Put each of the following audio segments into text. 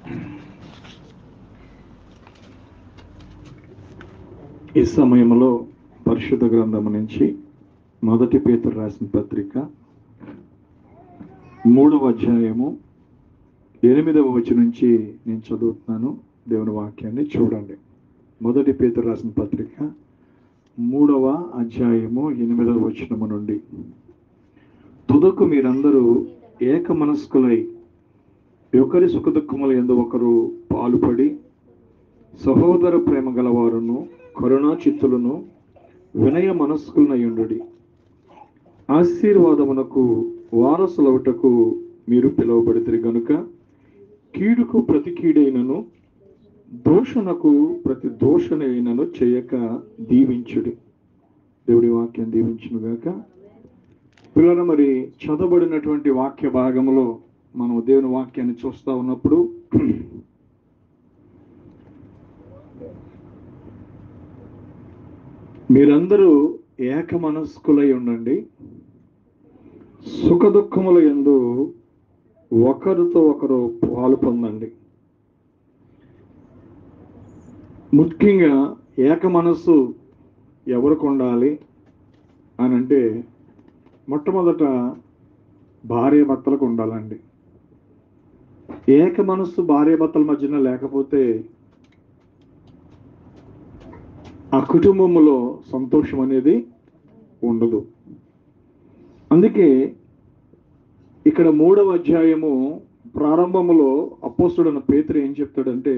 ఈ సమయంలో పరిశుద్ధ గ్రంథము నుంచి మొదటి పేతురు రాసిన పత్రిక మూడవ అధ్యాయము ఎనిమిదవ వచ్చి నుంచి నేను చదువుతున్నాను దేవుని వాక్యాన్ని చూడండి మొదటి పేతురు రాసిన పత్రిక మూడవ అధ్యాయము ఎనిమిదవ వచనము నుండి తుదకు మీరందరూ ఏక మనస్కులై ఒకరి సుఖదుఖముల ఎందు ఒకరు పాలుపడి సహోదర ప్రేమ గలవారును కరుణా చిత్తులను వినయ మనస్కులనయుండుడి ఆశీర్వాదమునకు వారసులవుటకు మీరు పిలువబడితే గనుక కీడుకు ప్రతి కీడైనను దోషణకు ప్రతి దోషణైనను చేయక దీవించుడి దేవుడి వాక్యం దీవించును గాక పిల్లల మరి చదవబడినటువంటి వాక్య భాగంలో మనం దేవుని వాక్యాన్ని చూస్తా ఉన్నప్పుడు మీరందరూ ఏక మనస్కులై ఉండండి సుఖ దుఃఖముల ఎందు ఒకరితో ఒకరు పాలు పొందండి ముఖ్యంగా ఏక మనస్సు ఎవరికి ఉండాలి అని అంటే మొట్టమొదట భార్య భర్తలకు ఉండాలండి ఏక మనస్సు భార్య భర్తల మధ్యన లేకపోతే ఆ కుటుంబములో సంతోషం అనేది ఉండదు అందుకే ఇక్కడ మూడవ అధ్యాయము ప్రారంభములో అపోస్తుడన్న పేతురు ఏం చెప్తాడంటే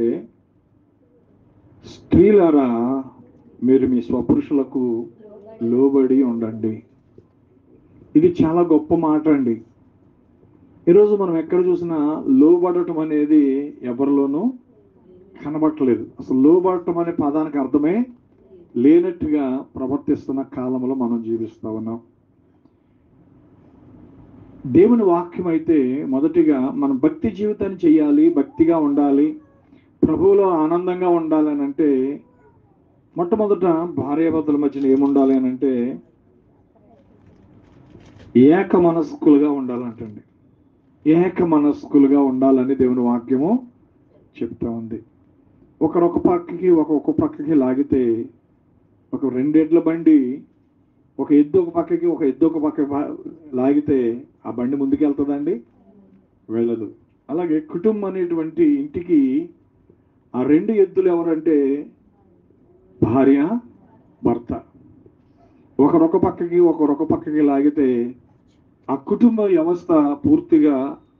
స్త్రీలారా మీరు మీ స్వపురుషులకు లోబడి ఉండండి ఇది చాలా గొప్ప మాట అండి ఈరోజు మనం ఎక్కడ చూసినా లోబడటం అనేది ఎవరిలోనూ కనబట్టలేదు అసలు లోబడటం అనే పదానికి అర్థమే లేనట్టుగా ప్రవర్తిస్తున్న కాలంలో మనం జీవిస్తా ఉన్నాం దేవుని వాక్యం అయితే మొదటిగా మనం భక్తి జీవితాన్ని చేయాలి భక్తిగా ఉండాలి ప్రభువులో ఆనందంగా ఉండాలి అని అంటే మొట్టమొదట భార్యాభర్తల మధ్యన ఏముండాలి అని అంటే ఏక మనస్కులుగా ఉండాలంటండి ఏక మనస్కులుగా ఉండాలని దేవుని వాక్యము చెప్తా ఉంది ఒకరొక పక్కకి ఒక్కొక్క పక్కకి లాగితే ఒక రెండెడ్ల బండి ఒక ఎద్దు ఒక పక్కకి ఒక ఎద్దు ఒక పక్క లాగితే ఆ బండి ముందుకెళ్తుందండి వెళ్ళదు అలాగే కుటుంబం అనేటువంటి ఇంటికి ఆ రెండు ఎద్దులు ఎవరంటే భార్య భర్త ఒకరొక పక్కకి ఒకరొక పక్కకి లాగితే ఆ కుటుంబ వ్యవస్థ పూర్తిగా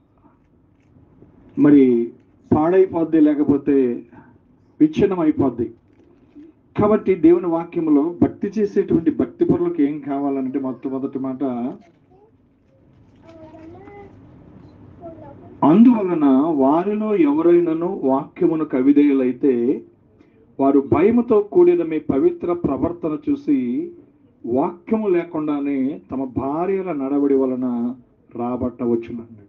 మరి పాడైపోద్ది లేకపోతే విచ్ఛిన్నం అయిపోద్ది కాబట్టి దేవుని వాక్యంలో భక్తి చేసేటువంటి భక్తి పరులకు ఏం కావాలంటే మొట్టమొదటి మాట అందువలన వారిలో ఎవరైనాను వాక్యమును కవిదేయులైతే వారు భయముతో కూడిన మీ పవిత్ర ప్రవర్తన చూసి వాక్యము లేకుండానే తమ భార్యల నడవడి వలన రాబట్టవచ్చునండి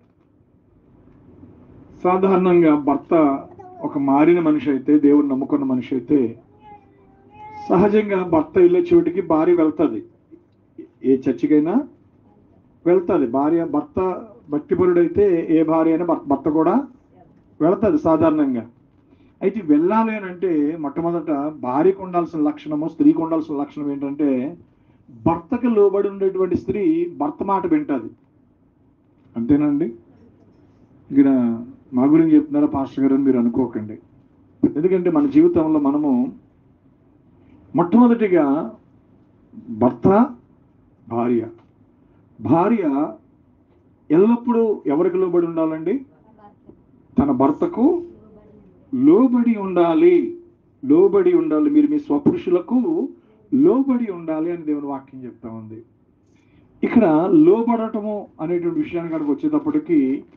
సాధారణంగా భర్త ఒక మారిన మనిషి అయితే దేవుని నమ్ముకున్న మనిషి అయితే సహజంగా భర్త వెళ్ళే చోటికి భార్య వెళ్తుంది ఏ చర్చికైనా వెళ్తుంది భార్య భర్త భక్తిపరుడైతే ఏ భార్య అయినా భర్త భర్త కూడా వెళ్తుంది సాధారణంగా అయితే వెళ్ళాలి అని అంటే మొట్టమొదట భార్యకు ఉండాల్సిన లక్షణము స్త్రీకి ఉండాల్సిన లక్షణం ఏంటంటే భర్తకు లోబడి ఉండేటువంటి స్త్రీ భర్త మాట వింటుంది అంతేనండి ఇక్కడ మా గురించి చెప్తున్నారా పాస్టర్ గారు అని మీరు అనుకోకండి ఎందుకంటే మన జీవితంలో మనము మొట్టమొదటిగా భర్త భార్య భార్య ఎల్లప్పుడూ ఎవరికి లోబడి ఉండాలండి తన భర్తకు లోబడి ఉండాలి లోబడి ఉండాలి మీరు మీ స్వపురుషులకు లోబడి ఉండాలి అని దేవుని వాక్యం చెప్తా ఉంది ఇక్కడ లోబడటము అనేటువంటి విషయానికి అక్కడికి వచ్చేటప్పటికి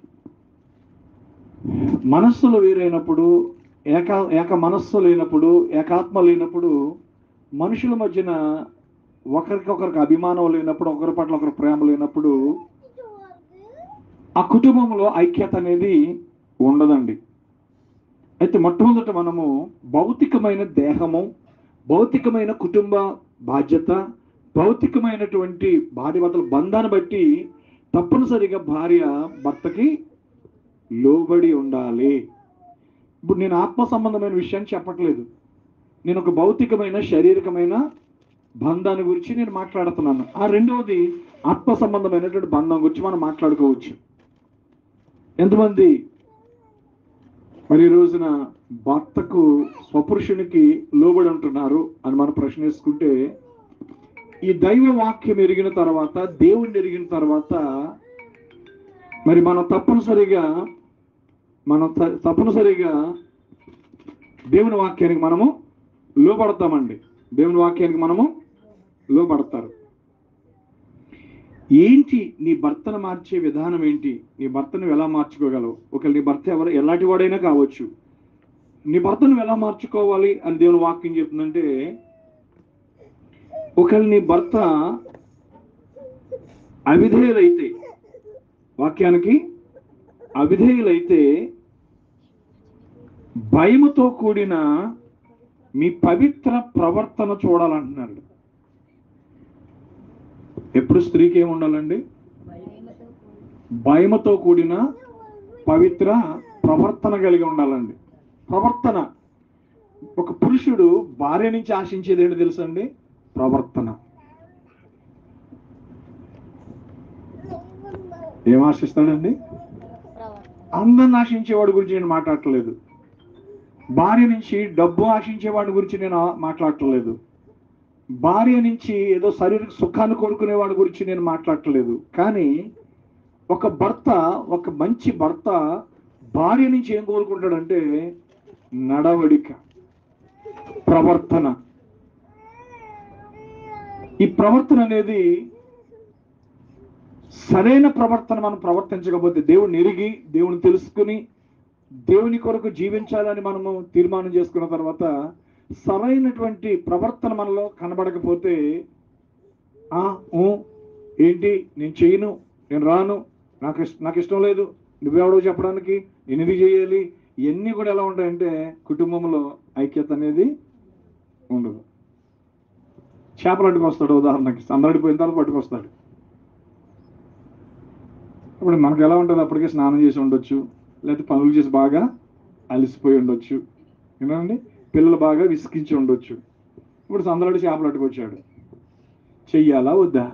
మనస్సులు వేరైనప్పుడు ఏక ఏక మనస్సు లేనప్పుడు ఏకాత్మ లేనప్పుడు మనుషుల మధ్యన ఒకరికొకరికి అభిమానం లేనప్పుడు ఒకరి పట్ల ఒకరి ప్రేమ లేనప్పుడు ఆ కుటుంబంలో ఐక్యత అనేది ఉండదండి అయితే మొట్టమొదట మనము భౌతికమైన దేహము భౌతికమైన కుటుంబ బాధ్యత భౌతికమైనటువంటి భార్య భర్తల బంధాన్ని బట్టి తప్పనిసరిగా భార్య భర్తకి లోబడి ఉండాలి ఇప్పుడు నేను ఆత్మ సంబంధమైన విషయాన్ని చెప్పట్లేదు నేను ఒక భౌతికమైన శారీరకమైన బంధాన్ని గురించి నేను మాట్లాడుతున్నాను ఆ రెండవది ఆత్మ సంబంధమైనటువంటి బంధం గురించి మనం మాట్లాడుకోవచ్చు ఎంతమంది మరి ఈ రోజున భర్తకు స్వపురుషునికి లోబడి ఉంటున్నారు అని మనం ప్రశ్న వేసుకుంటే ఈ దైవ వాక్యం ఎరిగిన తర్వాత దేవుణ్ణి ఎరిగిన తర్వాత మరి మనం తప్పనిసరిగా మనం త- తప్పనిసరిగా దేవుని వాక్యానికి మనము లోపడతామండి దేవుని వాక్యానికి మనము లోపడతారు ఏంటి నీ భర్తను మార్చే విధానం ఏంటి నీ భర్తను ఎలా మార్చుకోగలవు ఒకవేళ నీ భర్త ఎవరు ఎలాంటి వాడైనా కావచ్చు నీ భర్తను ఎలా మార్చుకోవాలి అని దేవుని వాక్యం చెప్తుందంటే ఒకవేళ నీ భర్త అవిధేయులైతే వాక్యానికి అవిధేయులైతే భయముతో కూడిన మీ పవిత్ర ప్రవర్తన చూడాలంటున్నాడు ఎప్పుడు స్త్రీకి ఏమి ఉండాలండి భయముతో కూడిన పవిత్ర ప్రవర్తన కలిగి ఉండాలండి ప్రవర్తన ఒక పురుషుడు భార్య నుంచి ఆశించేది ఏంటి తెలుసండి ప్రవర్తన ఏం ఆశిస్తాడండి అందరిని ఆశించేవాడి గురించి నేను మాట్లాడట్లేదు భార్య నుంచి డబ్బు ఆశించేవాడి గురించి నేను ఆ- మాట్లాడట్లేదు భార్య నుంచి ఏదో శరీర సుఖాన్ని కోరుకునే వాడి గురించి నేను మాట్లాడట్లేదు కానీ ఒక భర్త ఒక మంచి భర్త భార్య నుంచి ఏం కోరుకుంటాడంటే నడవడిక ప్రవర్తన ఈ ప్రవర్తన అనేది సరైన ప్రవర్తన మనం ప్రవర్తించకపోతే దేవుని ఎరిగి దేవుని తెలుసుకుని దేవుని కొరకు జీవించాలని మనము తీర్మానం చేసుకున్న తర్వాత సరైనటువంటి ప్రవర్తన మనలో కనబడకపోతే ఆ ఊ, ఏంటి నేను చేయను నేను రాను నాకు ఇష్ట- నాకు ఇష్టం లేదు నువ్వెవడో చెప్పడానికి నేను ఇది చేయాలి ఇవన్నీ కూడా ఎలా ఉంటాయంటే కుటుంబంలో ఐక్యత అనేది ఉండదు చేపలు అడ్డుకొస్తాడు ఉదాహరణకి సందడిపోయిన తర్వాత పట్టుకొస్తాడు ఇప్పుడు మనకు ఎలా ఉంటుంది అప్పటికే స్నానం చేసి ఉండొచ్చు లేకపోతే పనులు చేసి బాగా అలసిపోయి ఉండొచ్చు ఏమండి పిల్లలు బాగా విసికించి ఉండొచ్చు ఇప్పుడు సందడి చేపలు అట్టుకొచ్చాడు చెయ్యాలా వద్దా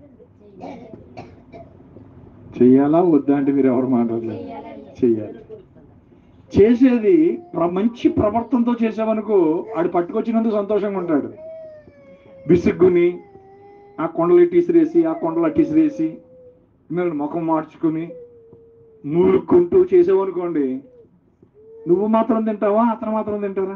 చెయ్యాలా వద్దా అంటే మీరు ఎవరు మాట్లాడలేదు చెయ్యాలి చేసేది ప్ర- మంచి ప్రవర్తనతో చేసామనుకో ఆడు పట్టుకొచ్చినందుకు సంతోషంగా ఉంటాడు విసుగ్గుని ఆ కొండలు ఇటీసిరేసి ఆ కొండలు అటీసిరేసి మీరు ముఖం మార్చుకుని మూలుక్కుంటూ చేసావనుకోండి నువ్వు మాత్రం తింటావా అతను మాత్రం తింటారా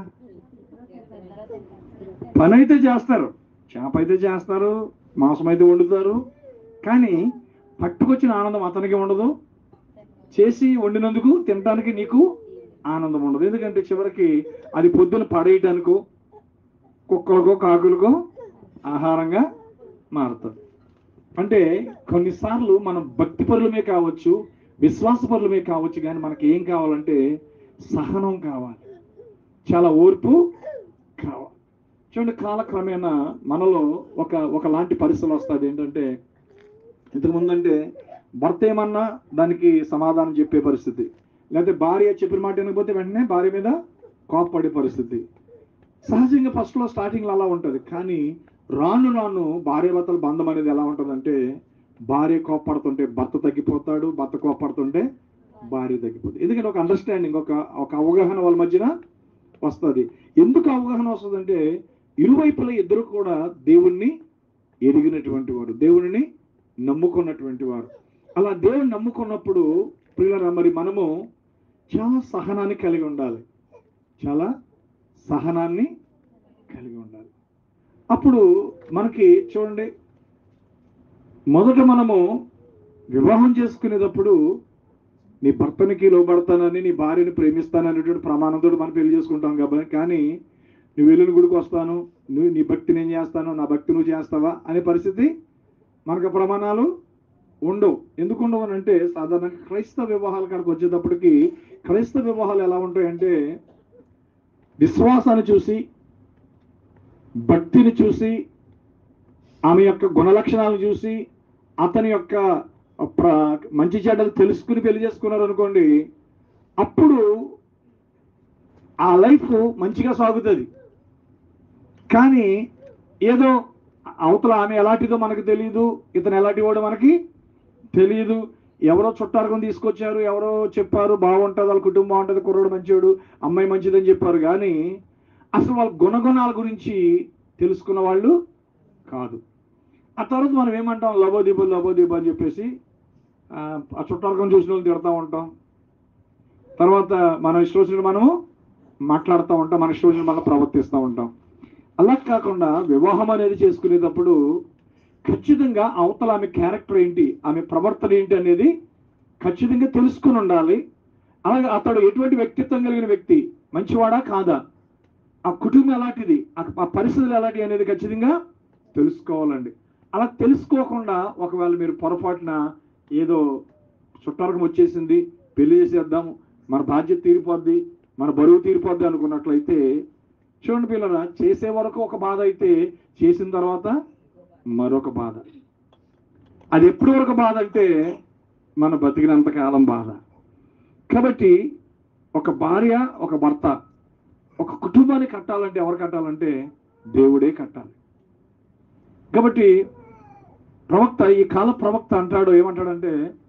పని అయితే చేస్తారు చేప అయితే చేస్తారు మాంసం అయితే వండుతారు కానీ పట్టుకొచ్చిన ఆనందం అతనికి ఉండదు చేసి వండినందుకు తినడానికి నీకు ఆనందం ఉండదు ఎందుకంటే చివరికి అది పొద్దున పడేయటానికో కుక్కలకో కాకులకో ఆహారంగా మారుతుంది అంటే కొన్నిసార్లు మనం భక్తి పరులమే కావచ్చు విశ్వాస పరులమే కావచ్చు కానీ మనకి ఏం కావాలంటే సహనం కావాలి చాలా ఓర్పు కావాలి చూడండి కాలక్రమేణా మనలో ఒక ఒకలాంటి పరిస్థితులు వస్తుంది ఏంటంటే ఇంతకు ముందంటే భర్త ఏమన్నా దానికి సమాధానం చెప్పే పరిస్థితి లేకపోతే భార్య చెప్పిన మాట వినకపోతే వెంటనే భార్య మీద కోపపడే పరిస్థితి సహజంగా ఫస్ట్లో స్టార్టింగ్లో అలా ఉంటుంది కానీ రాను రాను భార్య భర్తల బంధం అనేది ఎలా ఉంటుందంటే భార్య కోపడుతుంటే భర్త తగ్గిపోతాడు భర్త కోపడుతుంటే భార్య తగ్గిపోతుంది ఎందుకంటే ఒక అండర్స్టాండింగ్ ఒక ఒక అవగాహన వాళ్ళ మధ్యన వస్తుంది ఎందుకు అవగాహన వస్తుందంటే ఇరువైపుల ఇద్దరు కూడా దేవుణ్ణి ఎరిగినటువంటి వారు దేవుడిని నమ్ముకున్నటువంటి వారు అలా దేవుని నమ్ముకున్నప్పుడు పిల్లల మరి మనము చాలా సహనాన్ని కలిగి ఉండాలి చాలా సహనాన్ని కలిగి ఉండాలి అప్పుడు మనకి చూడండి మొదట మనము వివాహం చేసుకునేటప్పుడు నీ భర్తనికి లోబడతానని నీ భార్యని ప్రేమిస్తాననేటువంటి ప్రమాణంతో మనం పెళ్లి చేసుకుంటాం కాబట్టి కానీ నువ్వు వెళ్ళిన గుడికి వస్తాను నువ్వు నీ భక్తి నేను చేస్తాను నా భక్తి నువ్వు చేస్తావా అనే పరిస్థితి మనకు ప్రమాణాలు ఉండవు ఎందుకు ఉండవు అని అంటే సాధారణంగా క్రైస్తవ వివాహాల కాడికి వచ్చేటప్పటికి క్రైస్తవ వివాహాలు ఎలా ఉంటాయంటే విశ్వాసాన్ని చూసి భక్తిని చూసి ఆమె యొక్క గుణలక్షణాలను చూసి అతని యొక్క ప్ర- మంచి చెడ్డలు తెలుసుకుని పెళ్లి చేసుకున్నారు అనుకోండి అప్పుడు ఆ లైఫ్ మంచిగా సాగుతుంది కానీ ఏదో అవతల ఆమె ఎలాంటిదో మనకు తెలియదు ఇతను ఎలాంటి వాడు మనకి తెలియదు ఎవరో చుట్టారకం తీసుకొచ్చారు ఎవరో చెప్పారు బాగుంటుంది వాళ్ళ కుటుంబం బాగుంటుంది కుర్రోడు మంచివాడు అమ్మాయి మంచిదని చెప్పారు కానీ అసలు వాళ్ళ గుణగుణాల గురించి తెలుసుకున్న వాళ్ళు కాదు ఆ తర్వాత మనం ఏమంటాం లబోదీబు లబోదీబు అని చెప్పేసి ఆ, ఆ చుట్టారకం చూసిన వాళ్ళు తిడతా ఉంటాం తర్వాత మనం ఇష్టం వచ్చినట్టు మనము మాట్లాడుతూ ఉంటాం మన ఇష్టం వచ్చినట్టు మనం ప్రవర్తిస్తూ ఉంటాం అలా కాకుండా వివాహం అనేది చేసుకునేటప్పుడు ఖచ్చితంగా అవతల ఆమె క్యారెక్టర్ ఏంటి ఆమె ప్రవర్తన ఏంటి అనేది ఖచ్చితంగా తెలుసుకుని ఉండాలి అలాగే అతడు ఎటువంటి వ్యక్తిత్వం కలిగిన వ్యక్తి మంచివాడా కాదా ఆ కుటుంబం ఎలాంటిది ఆ- ఆ పరిస్థితులు ఎలాంటివి అనేది ఖచ్చితంగా తెలుసుకోవాలండి అలా తెలుసుకోకుండా ఒకవేళ మీరు పొరపాటున ఏదో చుట్టారకం వచ్చేసింది పెళ్లి చేసేద్దాం మన బాధ్యత తీరిపోద్ది మన బరువు తీరిపోద్ది అనుకున్నట్లయితే చూడండి పిల్లరా చేసే వరకు ఒక బాధ అయితే చేసిన తర్వాత మరొక బాధ అది ఎప్పటి వరకు బాధ అంటే మన బతికినంత కాలం బాధ కాబట్టి ఒక భార్య ఒక భర్త ఒక కుటుంబాన్ని కట్టాలంటే ఎవరు కట్టాలంటే దేవుడే కట్టాలి కాబట్టి ప్రవక్త ఈ కాల ప్రవక్త అంటాడు ఏమంటాడంటే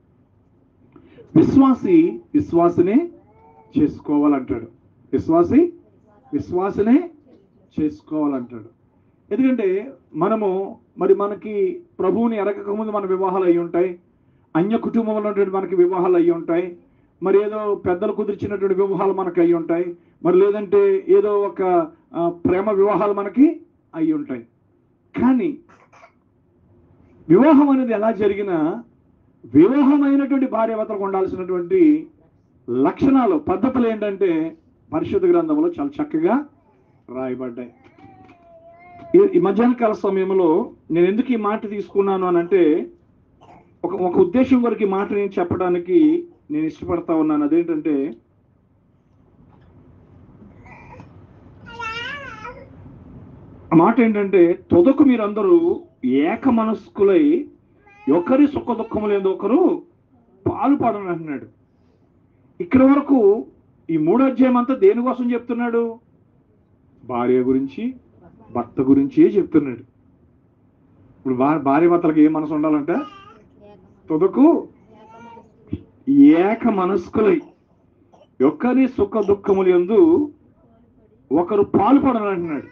విశ్వాసి విశ్వాసనే చేసుకోవాలంటాడు విశ్వాసి విశ్వాసనే చేసుకోవాలంటాడు ఎందుకంటే మనము మరి మనకి ప్రభువుని ఎరగక ముందు మన వివాహాలు అయి ఉంటాయి అన్య కుటుంబంలో ఉన్నటువంటి మనకి వివాహాలు అయి ఉంటాయి మరి ఏదో పెద్దలు కుదిర్చినటువంటి వివాహాలు మనకి అయి ఉంటాయి మరి లేదంటే ఏదో ఒక ఆ, ప్రేమ వివాహాలు మనకి అయి ఉంటాయి కానీ వివాహం అనేది ఎలా జరిగినా వివాహమైనటువంటి భార్యాభర్తలకు ఉండాల్సినటువంటి లక్షణాలు పద్ధతులు ఏంటంటే పరిశుద్ధ గ్రంథంలో చాలా చక్కగా రాయబడ్డాయి ఈ- ఈ మధ్యాహ్నకాల సమయంలో నేను ఎందుకు ఈ మాట తీసుకున్నాను అని అంటే ఒక ఒక ఉద్దేశం వరకు ఈ మాట నేను చెప్పడానికి నేను ఇష్టపడతా ఉన్నాను అదేంటంటే ఆ మాట ఏంటంటే తొదకు మీరందరూ ఏక మనస్కులై ఒకరి సుఖ దుఃఖము లేదు ఒకరు పాలు పడని అంటున్నాడు ఇక్కడ వరకు ఈ మూడో అధ్యాయం అంతా దేనికోసం చెప్తున్నాడు భార్య గురించి భర్త గురించి చెప్తున్నాడు ఇప్పుడు భా- భార్య భర్తలకు ఏ మనసు ఉండాలంటే తుదకు ఏక మనస్కులై ఒకరి సుఖ దుఃఖములు ఎందు ఒకరు పాలు అంటున్నాడు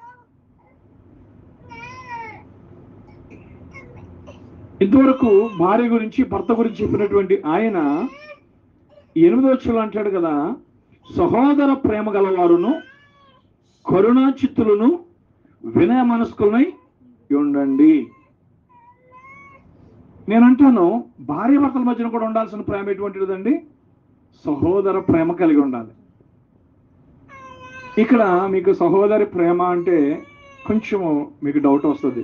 ఇంతవరకు భార్య గురించి భర్త గురించి చెప్పినటువంటి ఆయన ఎనిమిదో వచ్చులు అంటాడు కదా సహోదర ప్రేమ గలవారును కరుణా చిత్తులను వినయ మనస్కులనై ఉండండి నేను అంటాను భార్య భర్తల మధ్యన కూడా ఉండాల్సిన ప్రేమ ఎటువంటిదండి సహోదర ప్రేమ కలిగి ఉండాలి ఇక్కడ మీకు సహోదరి ప్రేమ అంటే కొంచెము మీకు డౌట్ వస్తుంది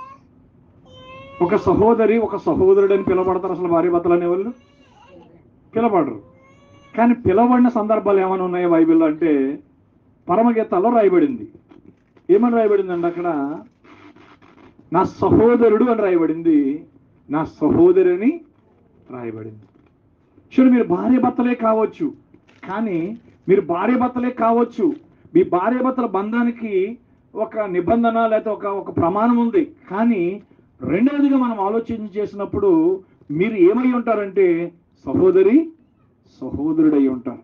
ఒక సహోదరి ఒక సహోదరుడు అని పిలవబడతారు అసలు భార్య భర్తలు అనేవాళ్ళు పిలవబడరు కానీ పిలవబడిన సందర్భాలు ఏమైనా ఉన్నాయో బైబిల్లో అంటే పరమగీతాల్లో రాయబడింది ఏమని రాయబడిందండి అక్కడ నా సహోదరుడు అని రాయబడింది నా సహోదరి అని రాయబడింది చూడు మీరు భార్య భర్తలే కావచ్చు కానీ మీరు భార్య భర్తలే కావచ్చు మీ భార్య భర్తల బంధానికి ఒక నిబంధన లేదా ఒక ఒక ప్రమాణం ఉంది కానీ రెండవదిగా మనం ఆలోచన చేసినప్పుడు మీరు ఏమై ఉంటారంటే సహోదరి సహోదరుడై ఉంటారు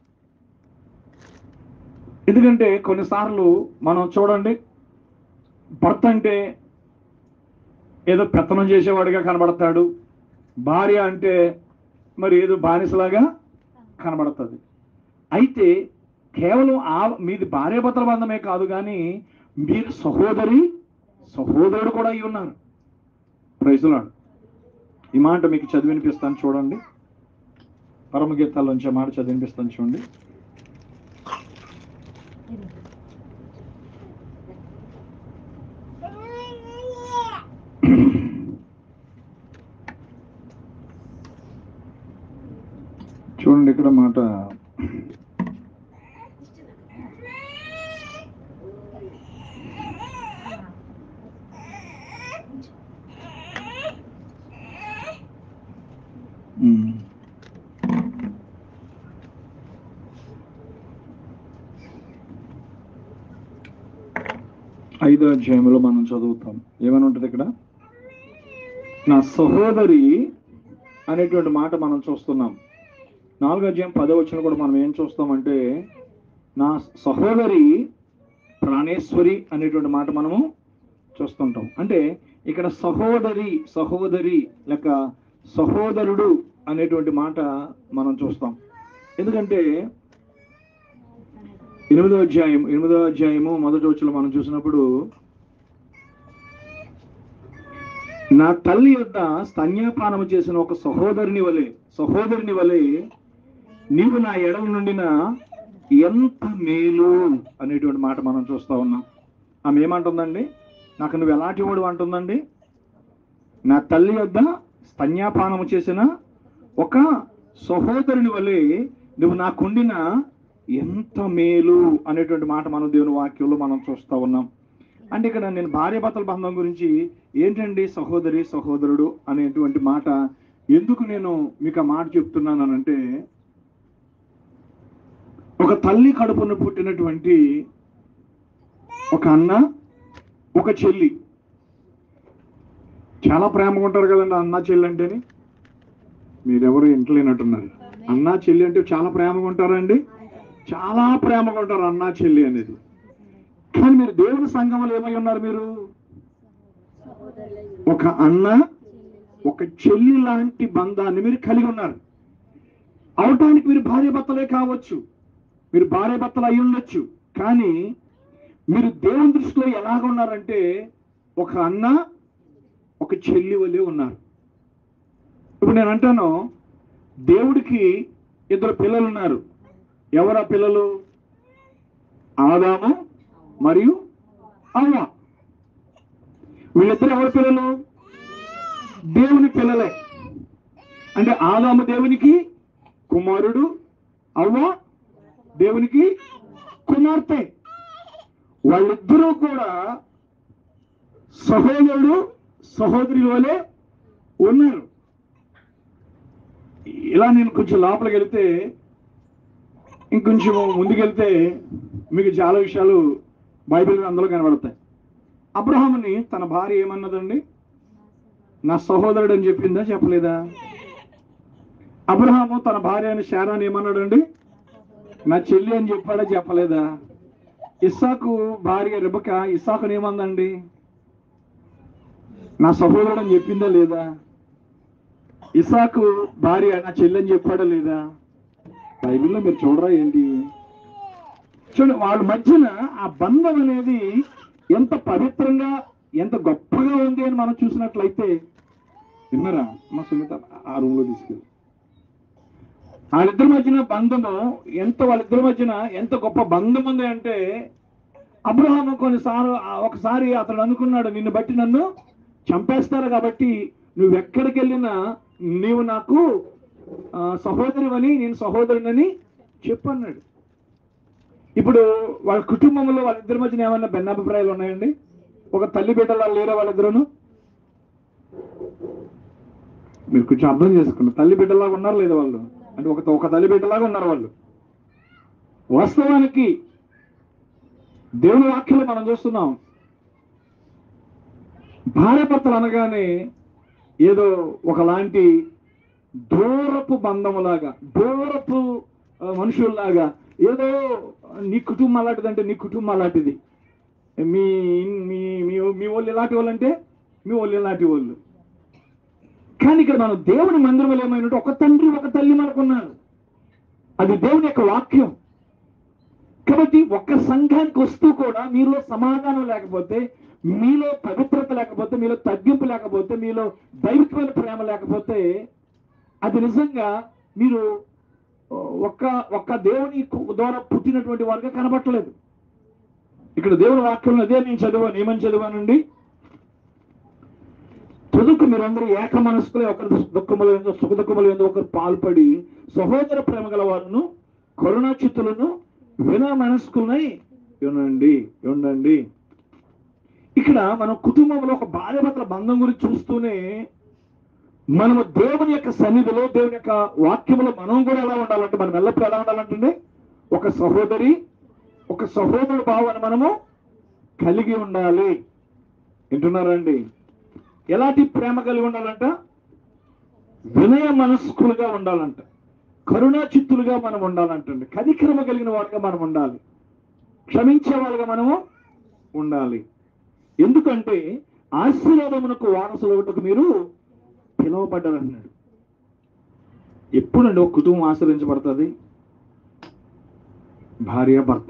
ఎందుకంటే కొన్నిసార్లు మనం చూడండి భర్త అంటే ఏదో పెత్తనం చేసేవాడిగా కనబడతాడు భార్య అంటే మరి ఏదో బానిసలాగా కనబడుతుంది అయితే కేవలం ఆ మీది భార్యాభర్తల బంధమే కాదు కానీ మీరు సహోదరి సహోదరుడు కూడా అయి ఉన్నారు ప్రైజులాడు ఈ మాట మీకు చదివినిపిస్తాను చూడండి పరమగీతాల్లోంచి ఆ మాట చదివినిపిస్తాను చూడండి చూడండి ఇక్కడ మాట ఉమ్. ఐదో అధ్యాయంలో మనం చదువుతాం ఏమని ఉంటుంది ఇక్కడ నా సహోదరి అనేటువంటి మాట మనం చూస్తున్నాం నాలుగో అధ్యాయం పదో వచ్చిన కూడా మనం ఏం చూస్తామంటే నా సహోదరి ప్రాణేశ్వరి అనేటువంటి మాట మనము చూస్తుంటాం అంటే ఇక్కడ సహోదరి సహోదరి లేక సహోదరుడు అనేటువంటి మాట మనం చూస్తాం ఎందుకంటే ఎనిమిదో అధ్యాయం ఎనిమిదో అధ్యాయము మొదటి వచ్చులో మనం చూసినప్పుడు నా తల్లి యొద్ద స్తన్యపానము చేసిన ఒక సహోదరుని వలె సహోదరుని వలె నీవు నా ఎడల నుండిన ఎంత మేలు అనేటువంటి మాట మనం చూస్తా ఉన్నాం ఆమె ఏమంటుందండి నాకు నువ్వు ఎలాంటి వాడు అంటుందండి నా తల్లి యొద్ద స్తన్యాపానము చేసిన ఒక సహోదరుని వలె నువ్వు నాకుండిన ఎంత మేలు అనేటువంటి మాట మనం దేవుని వాక్యంలో మనం చూస్తా ఉన్నాం అంటే ఇక్కడ నేను భార్యాభర్తల బంధం గురించి ఏంటండి సహోదరి సహోదరుడు అనేటువంటి మాట ఎందుకు నేను మీకు ఆ మాట చెప్తున్నానంటే ఒక తల్లి కడుపున పుట్టినటువంటి ఒక అన్న ఒక చెల్లి చాలా ప్రేమగా ఉంటారు కదండి అన్న చెల్లి అంటేని మీరెవరు ఇంటలేనట్టున్నారు అన్న చెల్లి అంటే చాలా ప్రేమగా ఉంటారండి చాలా ప్రేమగా ఉంటారు అన్న చెల్లి అనేది కానీ మీరు దేవుని సంఘంలో ఏమై ఉన్నారు మీరు ఒక అన్న ఒక చెల్లి లాంటి బంధాన్ని మీరు కలిగి ఉన్నారు అవటానికి మీరు భార్య భర్తలే కావచ్చు మీరు భార్య భర్తలు అయి ఉండొచ్చు కానీ మీరు దేవుని దృష్టిలో ఎలాగ ఉన్నారంటే ఒక అన్న ఒక చెల్లి వలె ఉన్నారు ఇప్పుడు నేను అంటాను దేవుడికి ఇద్దరు పిల్లలు ఉన్నారు ఎవరా పిల్లలు ఆదాము మరియు అవ్వ వీళ్ళిద్దరు ఎవరి పిల్లలు దేవుని పిల్లలే అంటే ఆదాము దేవునికి కుమారుడు అవ్వ దేవునికి కుమార్తె వాళ్ళిద్దరూ కూడా సహోదరుడు సహోదరి వలె ఉన్నారు ఇలా నేను కొంచెం లోపలికి వెళితే ఇంకొంచెం ముందుకెళ్తే మీకు చాలా విషయాలు బైబిల్ అందులో కనబడతాయి అబ్రహాముని తన భార్య ఏమన్నదండి నా సహోదరుడు అని చెప్పిందా చెప్పలేదా అబ్రహాము తన భార్య అని శారాన్ని ఏమన్నాడండి నా చెల్లి అని చెప్పాడా చెప్పలేదా ఇస్సాకు భార్య రెబక ఇస్సాకుని ఏమందండి నా సహోదరుడు అని చెప్పిందా లేదా ఇసాకు భార్య నా చెల్లి అని చెప్పాడా లేదా బైబిల్లో మీరు చూడరా ఏంటి చూడండి వాళ్ళ మధ్యన ఆ బంధం అనేది ఎంత పవిత్రంగా ఎంత గొప్పగా ఉంది అని మనం చూసినట్లయితే విన్నారా మా సునీత ఆ రూమ్ లో తీసుకెళ్ళి వాళ్ళిద్దరి మధ్యన బంధము ఎంత వాళ్ళిద్దరి మధ్యన ఎంత గొప్ప బంధం ఉంది అంటే అబ్రహాము కొన్నిసార్లు ఆ ఒకసారి అతడు అనుకున్నాడు నిన్ను బట్టి నన్ను చంపేస్తారు కాబట్టి నువ్వు ఎక్కడికి వెళ్ళినా నీవు నాకు ఆ, సహోదరువని నేను సహోదరునని చెప్పన్నాడు ఇప్పుడు వాళ్ళ కుటుంబంలో వాళ్ళిద్దరి మధ్యన ఏమన్నా భిన్నాభిప్రాయాలు ఉన్నాయండి ఒక తల్లి బిడ్డలా లేరా వాళ్ళిద్దరును మీరు కొంచెం అర్థం చేసుకున్నారు తల్లి బిడ్డలాగా ఉన్నారు లేదా వాళ్ళు అంటే ఒక ఒక తల్లి బిడ్డలాగా ఉన్నారు వాళ్ళు వాస్తవానికి దేవుని వాక్యలో మనం చూస్తున్నాం భార్యభర్తలు అనగానే ఏదో ఒకలాంటి దూరపు బంధములాగా దూరపు ఆ, మనుషుల్లాగా ఏదో నీ కుటుంబం అలాంటిదంటే నీ కుటుంబం అలాంటిది మీ మీ మీ మీ వాళ్ళు ఎలాంటి వాళ్ళు అంటే మీ వాళ్ళు ఎలాంటి వాళ్ళు కానీ ఇక్కడ మనం దేవుని మందిరంలో ఏమైనట్టు ఒక తండ్రి ఒక తల్లి మనకున్నారు అది దేవుని యొక్క వాక్యం కాబట్టి ఒక్క సంఘానికి వస్తూ కూడా మీలో సమాధానం లేకపోతే మీలో పవిత్రత లేకపోతే మీలో తగ్గింపు లేకపోతే మీలో దైవికమైన ప్రేమ లేకపోతే అది నిజంగా మీరు ఒక్క ఒక్క దేవుని కు- ద్వారా పుట్టినటువంటి వారుగా కనబట్టలేదు ఇక్కడ దేవుని వాక్యంలో అదే నేను చదివాను ఏమని చదివానండి తుదుకు మీరందరూ ఏక మనస్కులే ఒకరి దుఃఖములు ఏందో సుఖ దుఃఖములు ఏందో ఒకరు పాల్పడి సహోదర ప్రేమ గల వారును కరుణాచిత్తులను వినా మనస్కులై ఉండండి ఉండండి ఇక్కడ మనం కుటుంబంలో ఒక భార్యాభర్తల బంధం గురించి చూస్తూనే మనము దేవుని యొక్క సన్నిధిలో దేవుని యొక్క వాక్యంలో మనం కూడా ఎలా ఉండాలంటే మనం ఎల్లప్పుడూ ఎలా ఉండాలంటే ఒక సహోదరి ఒక సహోదరుడు భావాన్ని మనము కలిగి ఉండాలి వింటున్నారండి ఎలాంటి ప్రేమ కలిగి ఉండాలంట వినయ మనస్కులుగా ఉండాలంట కరుణా చిత్తులుగా మనం ఉండాలంటండి కనిక్రమ కలిగిన వారుగా మనం ఉండాలి క్షమించే వాళ్ళుగా మనము ఉండాలి ఎందుకంటే ఆశీర్వాదమునకు వారసులు ఒకటికి మీరు పిలువబడ్డారన్నాడు ఎప్పుడండి ఒక కుటుంబం ఆశ్రయించబడుతుంది భార్య భర్త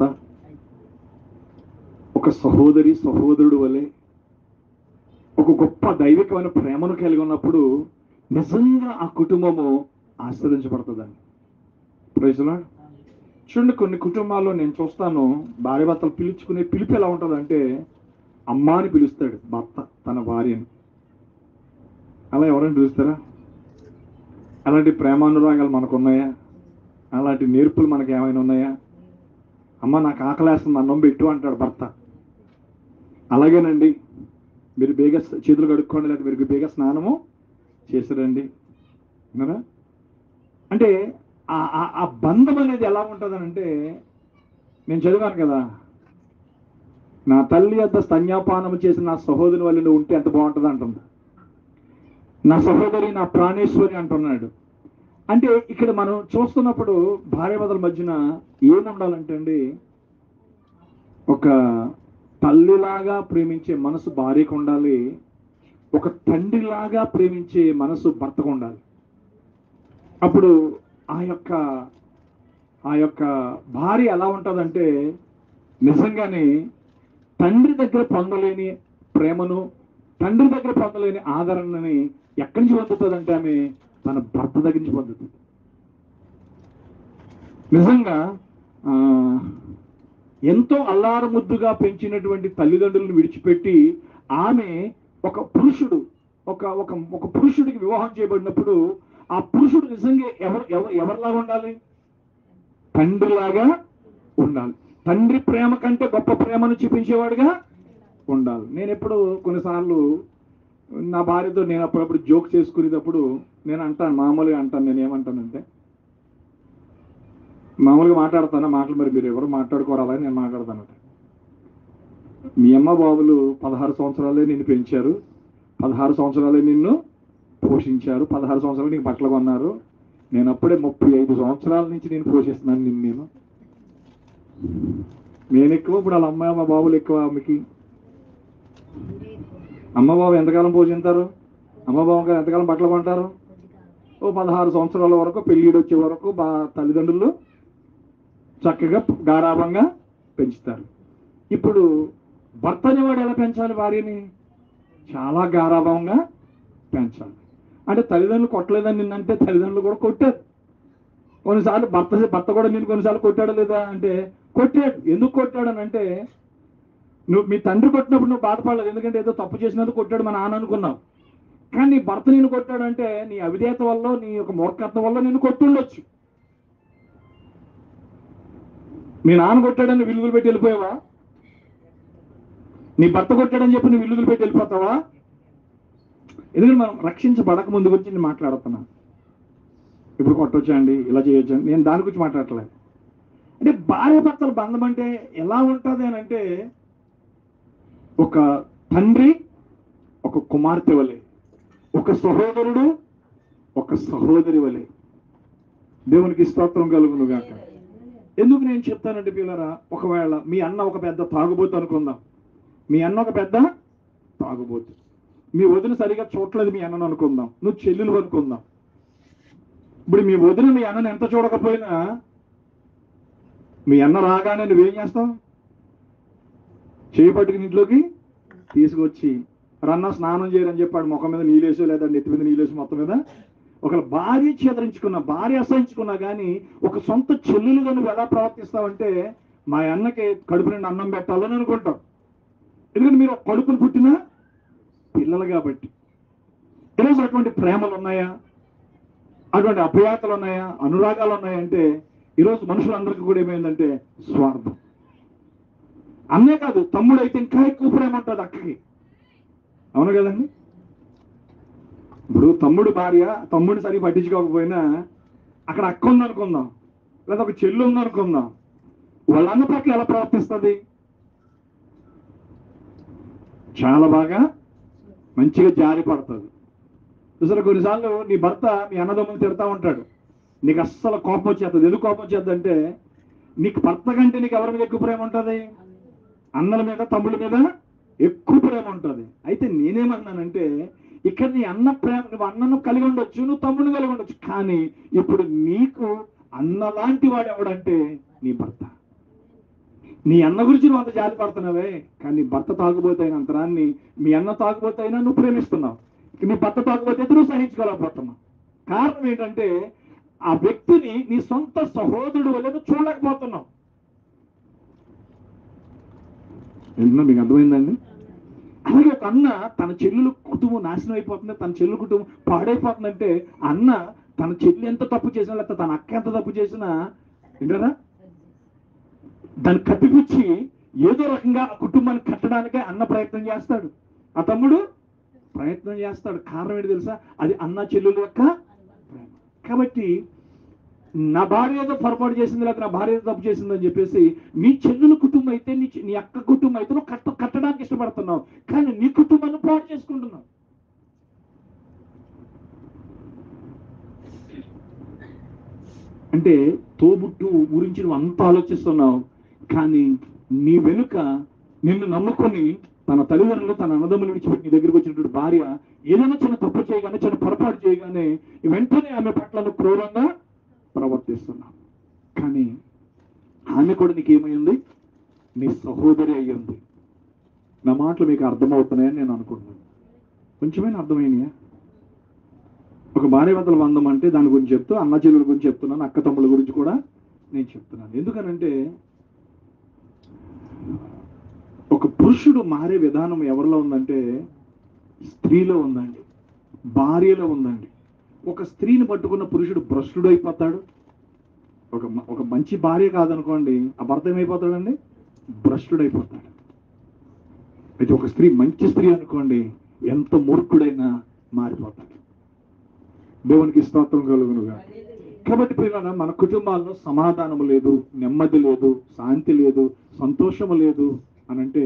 ఒక సహోదరి సహోదరుడు వలె ఒక గొప్ప దైవికమైన ప్రేమను కలిగి ఉన్నప్పుడు నిజంగా ఆ కుటుంబము ఆశ్రయించబడుతుందండి ప్రయోజన చూడండి కొన్ని కుటుంబాల్లో నేను చూస్తాను భార్య భర్తలు పిలుచుకునే పిలుపు ఎలా ఉంటుందంటే అమ్మ అని పిలుస్తాడు భర్త తన భార్యని అలా ఎవరైనా పిలుస్తారా అలాంటి ప్రేమానురాగాలు మనకు ఉన్నాయా అలాంటి నేర్పులు మనకు ఏమైనా ఉన్నాయా అమ్మ నాకు ఆకలేస్తుంది అన్నం పెట్టు అంటాడు భర్త అలాగేనండి మీరు బేగ చేతులు కడుక్కోండి లేదా మీరు బేగ స్నానము చేసారండి విన్నారా అంటే ఆ- ఆ- ఆ బంధం అనేది ఎలా ఉంటుందనంటే నేను చదివాను కదా నా తల్లి అంత స్తన్యాపానం చేసి నా సహోదరి వల్ల నువ్వు ఉంటే ఎంత బాగుంటుంది అంటుంది నా సహోదరి నా ప్రాణేశ్వరి అంటున్నాడు అంటే ఇక్కడ మనం చూస్తున్నప్పుడు భార్యాభర్తల మధ్యన ఏముండాలంటే అండి ఒక తల్లిలాగా ప్రేమించే మనసు భార్యకు ఉండాలి ఒక తండ్రిలాగా ప్రేమించే మనసు భర్తకు ఉండాలి అప్పుడు ఆ యొక్క ఆ యొక్క భార్య ఎలా ఉంటుందంటే నిజంగానే తండ్రి దగ్గర పొందలేని ప్రేమను తండ్రి దగ్గర పొందలేని ఆదరణని ఎక్కడి నుంచి పొందుతుందంటే ఆమె తన భర్త దగ్గర నుంచి పొందుతుంది నిజంగా ఆ, ఎంతో అల్లారు ముద్దుగా పెంచినటువంటి తల్లిదండ్రులను విడిచిపెట్టి ఆమె ఒక పురుషుడు ఒక ఒక ఒక పురుషుడికి వివాహం చేయబడినప్పుడు ఆ పురుషుడు నిజంగా ఎవరు ఎవరు ఎవరిలాగా ఉండాలి తండ్రిలాగా ఉండాలి తండ్రి ప్రేమ కంటే గొప్ప ప్రేమను చూపించేవాడుగా ఉండాలి నేను ఎప్పుడు కొన్నిసార్లు నా భార్యతో నేను అప్పుడప్పుడు జోక్ చేసుకునేటప్పుడు నేను అంటాను మామూలుగా అంటాను నేను ఏమంటానంటే మామూలుగా మాట్లాడతాను మాటలు మరి మీరు ఎవరు మాట్లాడుకోరాలని నేను మాట్లాడతాను మీ అమ్మ బాబులు పదహారు సంవత్సరాలే నిన్ను పెంచారు పదహారు సంవత్సరాలే నిన్ను పోషించారు పదహారు సంవత్సరాలు నీకు బట్టలు కొన్నారు నేను అప్పుడే ముప్పై ఐదు సంవత్సరాల నుంచి నేను పోషిస్తున్నాను నిన్ను నేను నేను ఎక్కువ ఇప్పుడు వాళ్ళ అమ్మాయి మా బాబులు ఎక్కువ ఆమెకి అమ్మ బాబు ఎంతకాలం పోషింటారు అమ్మ బాబు గారు ఎంతకాలం బట్టలు కొంటారు ఓ పదహారు సంవత్సరాల వరకు పెళ్ళిడు వచ్చే వరకు బా తల్లిదండ్రులు చక్కగా గారాభంగా పెంచుతారు ఇప్పుడు భర్త అనేవాడు ఎలా పెంచాలి భార్యని చాలా గారాభంగా పెంచాలి అంటే తల్లిదండ్రులు కొట్టలేదని నిన్నంటే తల్లిదండ్రులు కూడా కొట్టారు కొన్నిసార్లు భర్త భర్త కూడా నేను కొన్నిసార్లు కొట్టాడా లేదా అంటే కొట్టాడు ఎందుకు కొట్టాడు అని అంటే నువ్వు మీ తండ్రి కొట్టినప్పుడు నువ్వు బాధపడలేదు ఎందుకంటే ఏదో తప్పు చేసినందుకు కొట్టాడు మా నాన్న అనుకున్నావు కానీ నీ భర్త నేను కొట్టాడంటే నీ అవిధేయత వల్ల నీ యొక్క మూర్ఖత్వం వల్ల నేను కొట్టుండొచ్చు మీ నాన్న కొట్టాడని విలువలు పెట్టి వెళ్ళిపోయావా నీ భర్త కొట్టాడని చెప్పి నువ్వు విలువలు పెట్టి వెళ్ళిపోతావా ఎందుకంటే మనం రక్షించబడక ముందు గురించి నేను మాట్లాడుతున్నాను ఇప్పుడు కొట్టొచ్చా అండి ఇలా చేయొచ్చా నేను దాని గురించి మాట్లాడట్లేదు అంటే భార్య భర్తల బంధం అంటే ఎలా ఉంటుంది అని అంటే ఒక తండ్రి ఒక కుమార్తె వలె ఒక సహోదరుడు ఒక సహోదరి వలె దేవునికి స్తోత్రం కలుగును గాక ఎందుకు నేను చెప్తానంటే పిల్లరా ఒకవేళ మీ అన్న ఒక పెద్ద తాగుబోతు అనుకుందాం మీ అన్న ఒక పెద్ద తాగుబోతు మీ వదిన సరిగా చూడలేదు మీ అన్నను అనుకుందాం నువ్వు చెల్లెలు అనుకుందాం ఇప్పుడు మీ వదిన మీ అన్నను ఎంత చూడకపోయినా మీ అన్న రాగానే నువ్వేం చేస్తావు చేయి పట్టుకుని ఇంట్లోకి తీసుకొచ్చి రన్న స్నానం చేయరని చెప్పాడు ముఖం మీద నీళ్ళేసి లేదా నెత్తి మీద నీళ్ళేసి మొత్తం మీద ఒక భార్య చేదరించుకున్న భార్య అసహించుకున్నా కానీ ఒక సొంత చెల్లెలుగా నువ్వు ఎలా ప్రవర్తిస్తావంటే మా అన్నకి కడుపు నిండి అన్నం పెట్టాలని అనుకుంటాం ఎందుకంటే మీరు ఒక కడుపును పుట్టిన పిల్లలు కాబట్టి ఈరోజు అటువంటి ప్రేమలు ఉన్నాయా అటువంటి అభయాతలు ఉన్నాయా అనురాగాలు ఉన్నాయా అంటే ఈరోజు మనుషులందరికీ కూడా ఏమైందంటే స్వార్థం అన్నే కాదు తమ్ముడు అయితే ఇంకా ఎక్కువ ప్రేమ ఉంటుంది అక్కకి అవును కదండి ఇప్పుడు తమ్ముడు భార్య తమ్ముడు సరిగ్గా పట్టించుకోకపోయినా అక్కడ అక్క ఉందనుకుందాం లేదా ఒక చెల్లు ఉందనుకుందాం వాళ్ళ అన్న పట్ల ఎలా ప్రవర్తిస్తుంది చాలా బాగా మంచిగా జారి పడుతుంది చూసారా కొన్నిసార్లు నీ భర్త మీ అన్నదమ్ముని తిడతా ఉంటాడు నీకు అస్సలు కోపం వచ్చేస్తుంది ఎందుకు కోపం వచ్చేద్దంటే నీకు భర్త కంటే నీకు ఎవరి మీద ఎక్కువ ప్రేమ ఉంటుంది అన్నల మీద తమ్ముళ్ళ మీద ఎక్కువ ప్రేమ ఉంటుంది అయితే నేనేమన్నానంటే ఇక్కడ నీ అన్న ప్రేమ నువ్వు అన్నను కలిగి ఉండొచ్చు నువ్వు తమ్ముడిని కలిగి ఉండొచ్చు కానీ ఇప్పుడు నీకు అన్న లాంటి వాడు ఎవడంటే నీ భర్త నీ అన్న గురించి నువ్వు అంత జాలి పడుతున్నావే కానీ నీ భర్త తాగుబోతే అయిన అంతరాన్ని మీ అన్న తాగుబోతే అయినా నువ్వు ప్రేమిస్తున్నావు ఇక నీ భర్త తాగుబోతే అయితే నువ్వు సహించుకోలేకపోతున్నావు కారణం ఏంటంటే ఆ వ్యక్తిని నీ సొంత సహోదరుడు వల్ల నువ్వు చూడలేకపోతున్నావు ఏంటన్నా మీకు అర్థమైందండి అలాగే ఒక అన్న తన చెల్లెలు కుటుంబం నాశనం అయిపోతుంది తన చెల్లు కుటుంబం పాడైపోతుందంటే ఆ అన్న తన చెల్లి ఎంత తప్పు చేసినా లేకపోతే తన అక్క ఎంత తప్పు చేసినా వింటారా దాన్ని కప్పిపుచ్చి ఏదో రకంగా ఆ కుటుంబాన్ని కట్టడానికే అన్న ప్రయత్నం చేస్తాడు ఆ తమ్ముడు ప్రయత్నం చేస్తాడు కారణం ఏంటి తెలుసా అది అన్న చెల్లెల యొక్క ప్రేమ. కాబట్టి నా భార్య ఏదో పొరపాటు చేసింది లేకపోతే నా భార్య ఏదో తప్పు చేసింది అని చెప్పేసి నీ చెల్లెల కుటుంబం అయితే నీ చె- నీ అక్క కుటుంబం అయితే నువ్వు కట్ట కట్టడానికి ఇష్టపడుతున్నావు కానీ నీ కుటుంబాన్ని పాడు చేసుకుంటున్నావు అంటే తోబుట్టు గురించి నువ్వు అంత ఆలోచిస్తున్నావు కానీ నీ వెనుక నిన్ను నమ్ముకొని తన తల్లిదండ్రులు తన అన్నదమ్ములు విడిచిపెట్టి నీ దగ్గరికి వచ్చినటువంటి భార్య ఏదైనా చిన్న తప్పు చేయగానే చిన్న పొరపాటు చేయగానే వెంటనే ఆమె పట్ల నువ్వు క్రూరంగా ప్రవర్తిస్తున్నావు కానీ ఆమె కూడా నీకేమైంది నీ సహోదరి అయ్యింది నా మాటలు మీకు అర్థమవుతున్నాయని నేను అనుకుంటున్నాను కొంచెమైనా అర్థమైనయా ఒక భార్యవతల బంధం అంటే దాని గురించి చెప్తూ అన్న చెల్లెల గురించి చెప్తున్నాను అక్క తమ్ముళ్ళ గురించి కూడా నేను చెప్తున్నాను ఎందుకనంటే ఒక పురుషుడు మారే విధానం ఎవరిలో ఉందంటే స్త్రీలో ఉందండి భార్యలో ఉందండి ఒక స్త్రీని పట్టుకున్న పురుషుడు భ్రష్టుడు అయిపోతాడు ఒక మ- ఒక మంచి భార్య కాదనుకోండి ఆ భర్త ఏమైపోతాడండి భ్రష్టుడు అయిపోతాడు అయితే ఒక స్త్రీ మంచి స్త్రీ అనుకోండి ఎంత మూర్ఖుడైనా మారిపోతాడు దేవునికి స్తోత్రం కలుగునుగా కాబట్టి పిల్లల మన కుటుంబాల్లో సమాధానం లేదు నెమ్మది లేదు శాంతి లేదు సంతోషము లేదు అని అంటే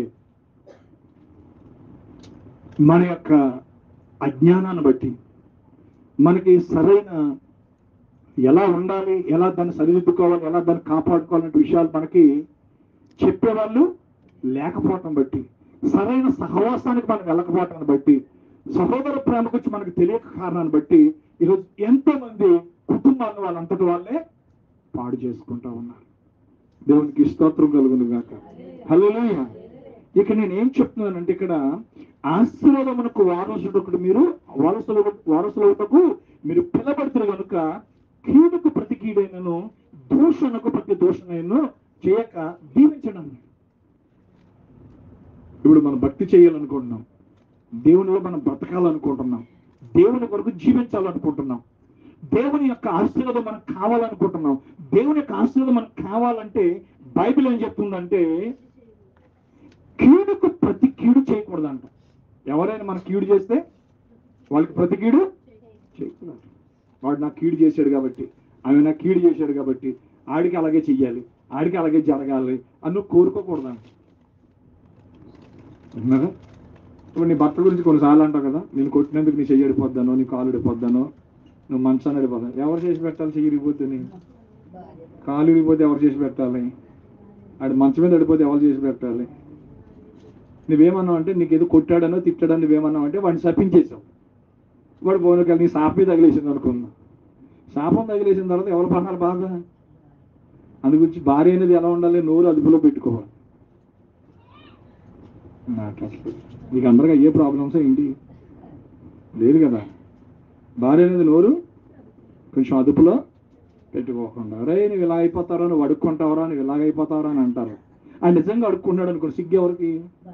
మన యొక్క అజ్ఞానాన్ని బట్టి మనకి సరైన ఎలా ఉండాలి ఎలా దాన్ని సరిదిద్దుకోవాలి ఎలా దాన్ని కాపాడుకోవాలనే విషయాలు మనకి చెప్పేవాళ్ళు లేకపోవటం బట్టి సరైన సహవాసానికి మనం వెళ్ళకపోవటాన్ని బట్టి సహోదర ప్రేమ గురించి మనకు తెలియక కారణాన్ని బట్టి ఈరోజు ఎంతో మంది కుటుంబాలను వాళ్ళంతటి వాళ్ళే పాడు చేసుకుంటా ఉన్నారు దేవునికి స్తోత్రం కలుగును గాక హలో ఇక నేను ఏం చెప్తున్నానంటే ఇక్కడ ఆశీర్వాదమునకు వారసుడు మీరు వారసులు వారసులకు మీరు పిలబడుతున్నారు కనుక కీడుకు ప్రతి కీడైనను దూషణకు ప్రతి దూషణను చేయక దీవించడం ఇప్పుడు మనం భక్తి చేయాలనుకుంటున్నాం దేవునిలో మనం బ్రతకాలనుకుంటున్నాం దేవుని కొరకు జీవించాలనుకుంటున్నాం దేవుని యొక్క ఆశీర్వాదం మనకు కావాలనుకుంటున్నాం దేవుని యొక్క ఆశీర్వాదం మనకు కావాలంటే బైబిల్ ఏం చెప్తుందంటే కీడుకు ప్రతి కీడు చేయకూడదంట ఎవరైనా మన కీడు చేస్తే వాళ్ళకి ప్రతి కీడు చేయకూడదు వాడు నాకు కీడు చేశాడు కాబట్టి ఆమె నాకు కీడు చేశాడు కాబట్టి ఆడికి అలాగే చెయ్యాలి ఆడికి అలాగే జరగాలి అని నువ్వు కోరుకోకూడదంట విన్నారా ఇప్పుడు నీ భర్త గురించి కొన్నిసార్లు అంటావు కదా నేను కొట్టినందుకు నీ చెయ్యి అడిపోద్దాను నీ కాలు అడిపోద్దాను నువ్వు మనసాన్ని అడిపోతాను ఎవరు చేసి పెట్టాలి చెయ్యి ఇరిగిపోతే నీ కాలు ఇరిగిపోతే ఎవరు చేసి పెట్టాలి ఆడు మంచం మీద అడిపోతే ఎవరు చేసి పెట్టాలి నువ్వేమన్నావు అంటే నీకు ఏదో కొట్టాడనో తిట్టాడని నువ్వేమన్నావు అంటే వాడిని శపించేసావు వాడు పోయిన నీ శాపే తగిలేసింది అనుకున్నా శాపం తగిలేసిన తర్వాత ఎవరు పడాలి బాధ అందు గురించి భార్య అనేది ఎలా ఉండాలి నోరు అదుపులో పెట్టుకోవాలి మాట్లాడలేదు మీకు అందరికీ అయ్యే ప్రాబ్లమ్స్ ఏంటి లేదు కదా భార్య అనేది నోరు కొంచెం అదుపులో పెట్టుకోకుండా రే నువ్వు ఇలా అయిపోతారా నువ్వు అడుక్కుంటావరా నువ్వు ఇలాగ అయిపోతావరా అని అంటారు ఆయన నిజంగా అడుక్కున్నాడు అనుకో సిగ్గు ఎవరికి